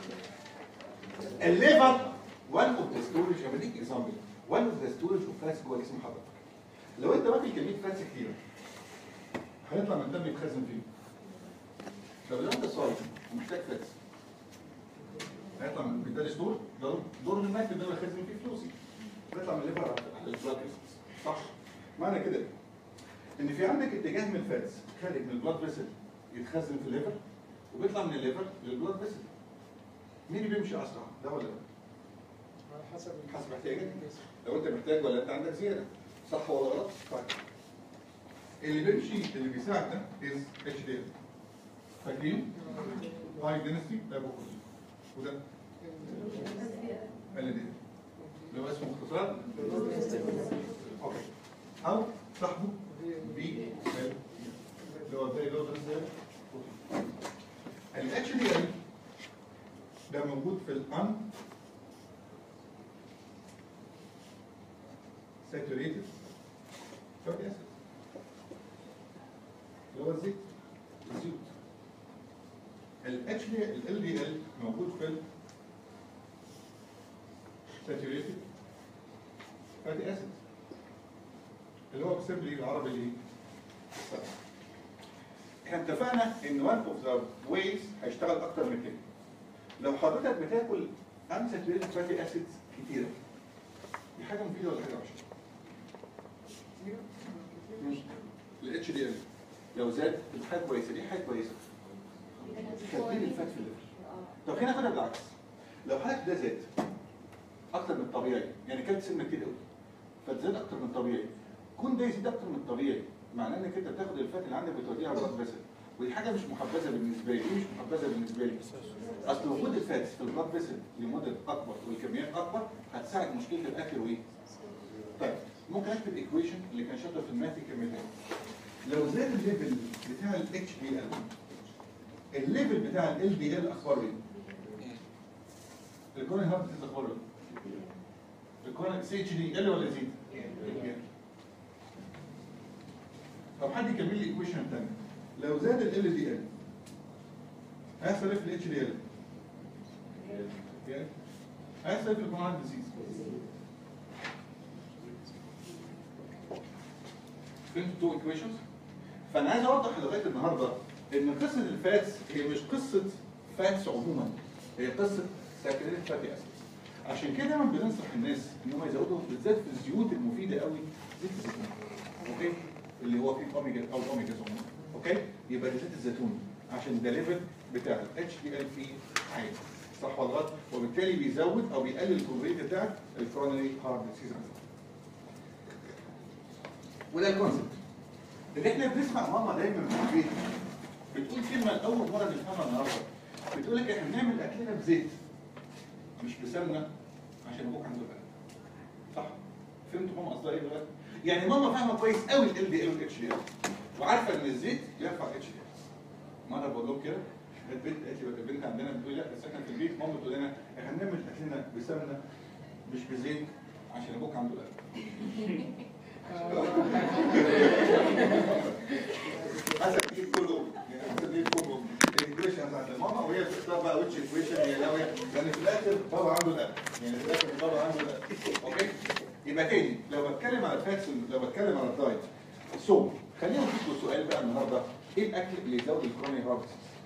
الليفر وان اوف ذا ستورج انا بديك اكزامبل وان اوف ذا ستورج اوف فاتس جوه جسم حضرتك لو انت واكل كميه فاتس كتيره هيطلع من الدم يتخزن فيه طب لو انت صايم ومحتاج فاتس هيطلع من بالتالي ستور دور دور الماء الدم يخزن فيه فلوسي بيطلع من الليفر على البلاد فيسلز صح معنى كده ان في عندك اتجاه من الفاتس خارج من البلاد فيسل يتخزن في الليفر وبيطلع من الليفر للبلاد فيسل مين اللي بيمشي اسرع ده ولا ده؟ على حسب حسب احتياجك لو انت محتاج ولا انت عندك زياده صح ولا غلط؟ طيب اللي بيمشي اللي بيساعد ده از اتش دي ال فاكرينه؟ هاي دينستي ده بوكوز وده ال دي اللي هو اسمه اختصار اوكي او صاحبه بي ال اللي هو زي لو الاتش دي ال ده موجود في الان saturated fatty acid اللي هو الزيت الزيوت ال H ال LDL موجود في ال saturated fatty acid اللي هو بسمبلي بالعربي الايه؟ احنا اتفقنا ان one of the ways هيشتغل اكتر من كده لو حضرتك بتاكل unsaturated fatty acids كتيره دي حاجه مفيده ولا حاجه وحشه؟ الاتش دي ال لو زاد تبقى حاجه كويسه دي حاجه كويسه تكبير الفات في الليفر طب هنا خدها بالعكس لو حضرتك ده زاد اكتر من الطبيعي يعني كلت سمنه كتير قوي فتزاد اكتر من الطبيعي كون ده يزيد اكتر من الطبيعي معناه انك انت بتاخد الفات اللي عندك بتوديها على البلاد فيسل ودي حاجه مش محبذه بالنسبه لي ليه مش محبذه بالنسبه لي اصل وجود الفات في البلاد فيسل لمده اكبر والكميات اكبر هتساعد مشكله الاكل وايه طيب ممكن اكتب ايكويشن اللي كان شاطر في الماث يكملها لو زاد الليفل بتاع الاتش دي ال الليفل بتاع ال دي ال اخباره ايه؟ الكورن هارت ديزيز اخباره ايه؟ الكورن سي اتش دي ال ولا يزيد؟ يقل. طب حد يكمل لي ايكويشن تاني لو زاد ال دي ال هيحصل ايه في الاتش دي ال؟ هيحصل ايه في الكورن هارت ديزيز؟ فهمتوا تو ايكويشنز فانا عايز اوضح لغايه النهارده ان قصه الفاتس هي مش قصه فاتس عموما هي قصه ساكريت فاتي اسيدز عشان كده دايما بننصح الناس ان هم يزودوا بالذات في الزيوت المفيده قوي زيت الزيتون اوكي اللي هو فيه اوميجا او اوميجا عموما اوكي يبقى ده زيت الزيتون عشان ده ليفل بتاع الاتش دي ال فيه عالي صح ولا غلط وبالتالي بيزود او بيقلل الكوبريت بتاعت الكورونري هارت ديزيز وده الكونسبت اللي احنا بنسمع ماما دايما في البيت بتقول كلمه لاول مره نفهمها النهارده بتقول لك احنا بنعمل اكلنا بزيت مش بسمنه عشان ابوك عنده بقى صح فهمتوا ماما قصدها ايه دلوقتي يعني ماما فاهمه كويس قوي ال دي ال والاتش دي ال وعارفه ان الزيت يرفع اتش دي ال مره بقول لهم كده البنت قالت لي البنت عندنا بتقول لا بس احنا في البيت ماما بتقول لنا احنا بنعمل اكلنا بسمنه مش بزيت عشان ابوك عنده بقى حسب تجيب كله حسب تجيب كله الايكويشن بتاعت الماما وهي بتختار بقى ويتش ايكويشن هي ناويه لان في الاخر بابا عنده الأب يعني في الاخر بابا عنده الأب اوكي يبقى تاني لو بتكلم على الفاتس لو بتكلم على الدايت سو خلينا نشوف سؤال بقى النهارده ايه الاكل اللي يزود الكروني هارت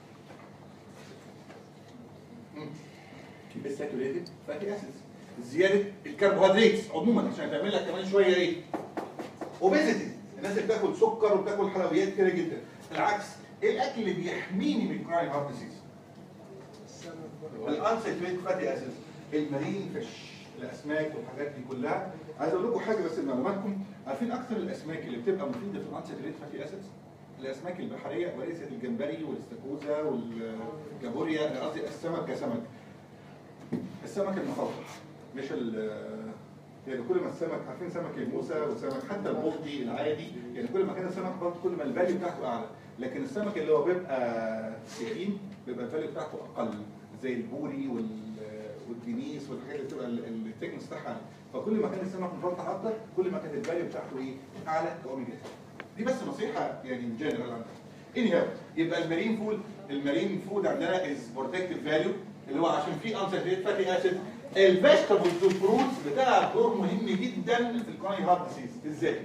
بالساتوريتد فاتي اسيدز زياده الكربوهيدرات عموما عشان تعمل لك كمان شويه ايه اوبيزيتي الناس اللي بتاكل سكر وبتاكل حلويات كتير جدا العكس ايه الاكل اللي بيحميني من كراين هارت ديزيز الانساتوريتد فاتي اسيدز المارين فيش الاسماك والحاجات دي كلها عايز اقول لكم حاجه بس لمعلوماتكم عارفين اكثر الاسماك اللي بتبقى مفيده في الانساتوريتد فاتي اسيدز الاسماك البحريه وليست الجمبري والاستاكوزا والكابوريا قصدي السمك كسمك السمك المخلط مش ال يعني كل ما السمك عارفين سمك الموسى والسمك حتى البلطي العادي يعني كل ما كان السمك بلطي كل ما الفاليو بتاعته اعلى لكن السمك اللي هو بيبقى سخين بيبقى الفاليو بتاعته اقل زي البوري وال والدنيس والحاجات اللي بتبقى التكنس بتاعها عالي فكل ما كان السمك مفلطح اكتر كل ما كانت الفاليو بتاعته ايه اعلى كاوميجا دي بس نصيحه يعني جنرال عندنا اني يبقى المارين فود المارين فود عندنا از بروتكتيف فاليو اللي هو عشان فيه انساتوريت فاتي اسيد الفيجيتابلز والفروتس بتاع دور مهم جدا في الكروني هارت ديزيز ازاي؟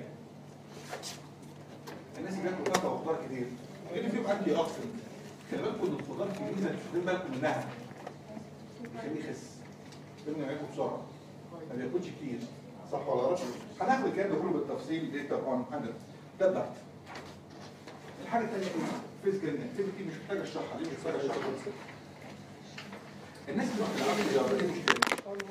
الناس اللي بياكلوا فاكهه وخضار كتير لان فيهم انتي اوكسيدنت خلي بالكم ان الخضار في ميزه مش واخدين بالكم منها يخليه يخس لازم ياكل بسرعه ما بياكلش كتير صح ولا غلط؟ هناخد الكلام ده كله بالتفصيل دي طبعا عندنا ده الضغط الحاجه الثانيه ايه؟ فيزيكال اكتيفيتي مش محتاج اشرحها دي مش محتاج اشرحها الناس اللي ما بتلعبش رياضه دي مشكله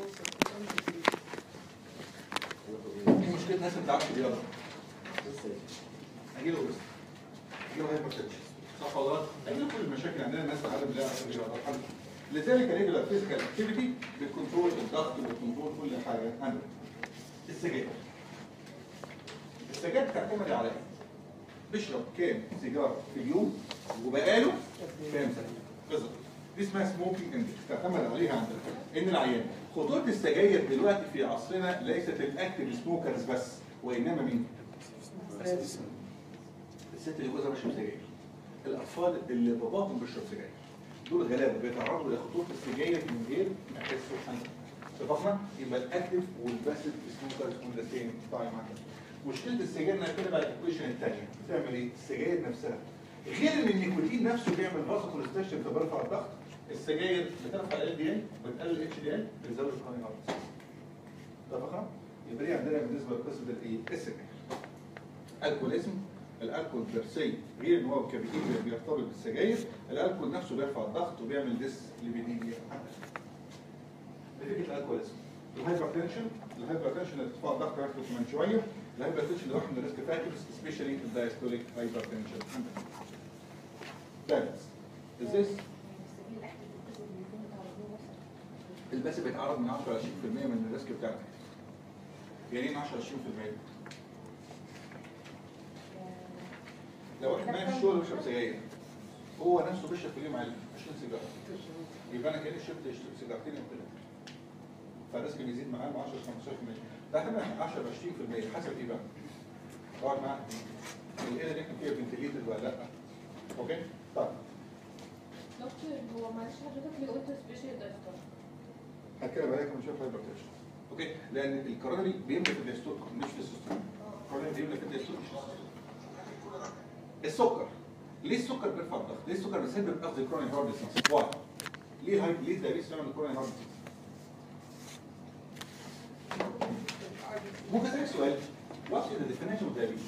دي مشكله الناس اللي ما بتلعبش رياضه هجي له بس هجي له هايبرتنشن صح ولا غلط؟ هجي له كل المشاكل احنا عندنا ناس عدم لا رياضه الحمد لله. لذلك ريجولار فيزيكال اكتيفيتي بتكنترول الضغط وبتكنترول كل حاجه عندك السجاير السجاير بتعتمد على ايه؟ بيشرب كام سيجاره في اليوم وبقاله كام سنه بالظبط دي اسمها سموكينج اندكس تعتمد عليها عندنا ان العيان خطوره السجاير دلوقتي في عصرنا ليست الاكتف سموكرز بس وانما مين؟ الست اللي جوزها بيشرب سجاير الاطفال اللي باباهم بيشرب سجاير دول غلابه بيتعرضوا لخطوره السجاير من غير ما يحسوا حاجه اتفقنا؟ يبقى الاكتف والباسيف سموكرز اون ذا سيم تايم مشكله السجاير انها كده بقى الايكويشن الثانيه بتعمل ايه؟ السجاير نفسها غير ان النيكوتين نفسه بيعمل فاسو كونستريكشن فبيرفع الضغط السجاير بترفع ال دي ال بتقلل الاتش دي ال بتزود الكارني ارتس اتفقنا؟ يبقى دي عندنا بالنسبه لقصه الايه؟ السجاير الكوليزم الالكول بيرسي غير ان هو كافيين بيرتبط بالسجاير الالكول نفسه بيرفع الضغط وبيعمل ديس ليبيديميا نتيجه الالكوليزم الهايبرتنشن الهايبرتنشن ارتفاع الضغط عرفته كمان شويه الهايبرتنشن ده واحد من الريسك فاكتورز سبيشالي الدايستوليك هايبرتنشن بالانس ازاي الباس بيتعرض من 10 ل 20% من الريسك بتاعتك يعني ايه 10 20% لو واحد ماشي في الشغل بيشرب سجاير هو نفسه بيشرب في اليوم على 20 سيجاره يبقى انا كاني شربت سيجارتين او ثلاثه فالريسك بيزيد معاه ب 10 15% ده احنا 10 20% حسب ايه بقى؟ اقعد معاك الايه اللي احنا فيها فنتليتد ولا لا؟ اوكي؟ طيب دكتور هو معلش حضرتك ليه قلت سبيشال دايستور؟ هتكلم عليك من شويه هايبرتنشن اوكي لان الكورونري بيملى في الدستور مش في السيستم الكورونري بيملى في الدستور مش في السيستم السكر ليه السكر بيرفع الضغط؟ ليه السكر بيسبب قصدي كرونيك هارت ديزيز؟ واي؟ ليه هاي ليه الدايبيتس بيعمل كرونيك هارت ديزيز؟ ممكن اسالك سؤال وات از ذا ديفينيشن اوف دايبيتس؟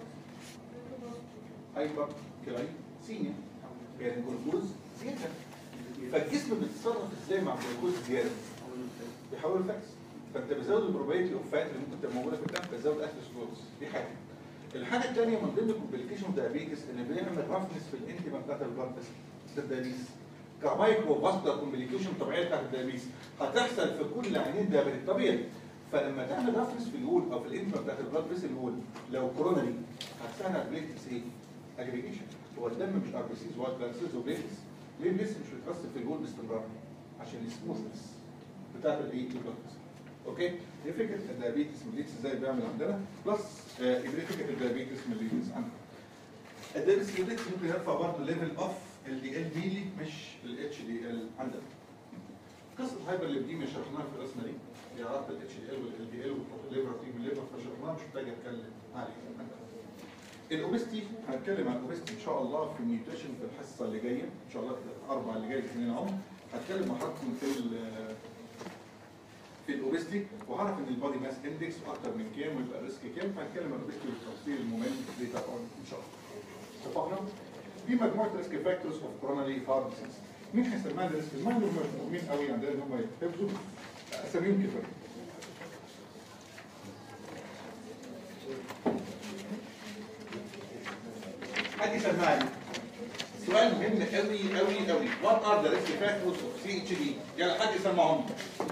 هايبر كلايسيميا يعني الجلوكوز زياده فالجسم بيتصرف ازاي مع الجلوكوز زياده؟ بيحول فاكس فانت بتزود البروبابيلتي اوف فات اللي ممكن تبقى موجوده في الدم بتزود اثيروسكلوز دي حاجه الحاجه الثانيه من ضمن الكومبليكيشن اوف دايابيتس ان بيعمل رفنس في الانتما بتاعت البلد ده الدايابيتس كمايكرو فاسكولار كومبليكيشن طبيعيه بتاعت الدايابيتس هتحصل في كل عينين دايابيتس طبيعي فلما تعمل رفنس في الول او في الانتما بتاعت البلد فيسل الول لو كورونري هتساعد على بليتس ايه؟ اجريجيشن هو الدم مش ار بي سيز وايت بلاد سيلز وبليتس ليه البليتس مش بتترسب في الول باستمرار؟ عشان السموثنس بتاعت الايه؟ البلد اوكي دي فكره الدايابيتس ميليتس ازاي بيعمل عندنا بلس آه دي فكره الدايابيتس ميليتس عندنا الدايابيتس ميليتس ممكن يرفع برضه ليفل اوف ال دي ال ميلي مش الاتش دي ال عندنا قصه هايبر ليبديميا شرحناها في الرسمه دي هي علاقه الاتش دي ال والال دي ال والليفر تيجي من الليفر فشرحناها مش محتاج اتكلم عليها الاوبستي هنتكلم عن الاوبستي ان شاء الله في النيوتريشن في الحصه اللي جايه ان شاء الله الاربع اللي جايه اثنين اهم هتكلم مع حضراتكم في ال- في الاوبستي وهعرف ان البادي ماس اندكس واكتر من كام ويبقى الريسك كام فهنتكلم عن الاوبستي بالتفصيل الممل ليتر اون ان شاء الله. اتفقنا؟ دي مجموعه ريسك فاكتورز اوف كوروناري هارت ديزيز. مين هيسمعنا ريسك؟ المهم هم مهمين قوي عندنا ان هم يحفظوا اساميهم كفايه. حد يسمعني سؤال مهم قوي قوي قوي وات ار ذا ريسك فاكتورز اوف سي اتش دي يلا حد يسمعهم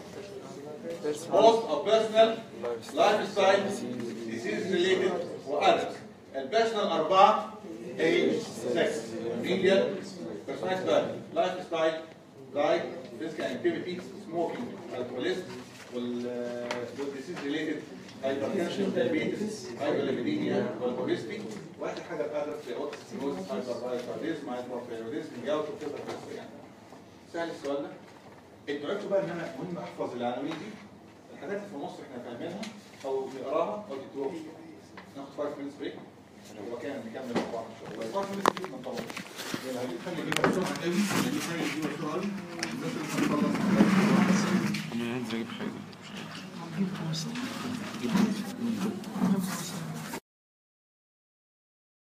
both of personal lifestyle disease related واذرز البيرسونال اربعه age sex media personal life style diet physical activity smoking alcoholism والديسيز related hypertension diabetes hyperlipidemia والobesity واخر حاجه الاذرز زي اوتوسيروز هايبربايثايديزم هايبرثايروديزم جاوت وكده بس يعني سهل السؤال ده انتوا عرفتوا بقى ان انا مهم احفظ العناوين دي الحاجات اللي في النص احنا فاهمينها او نقراها او تكتبوها ناخد 5 minutes بريك وكان نكمل مع بعض ان شاء الله 5 minutes دي ما طولش يعني هجيب خلي دي بسرعه قوي هجيب خلي دي بسرعه قوي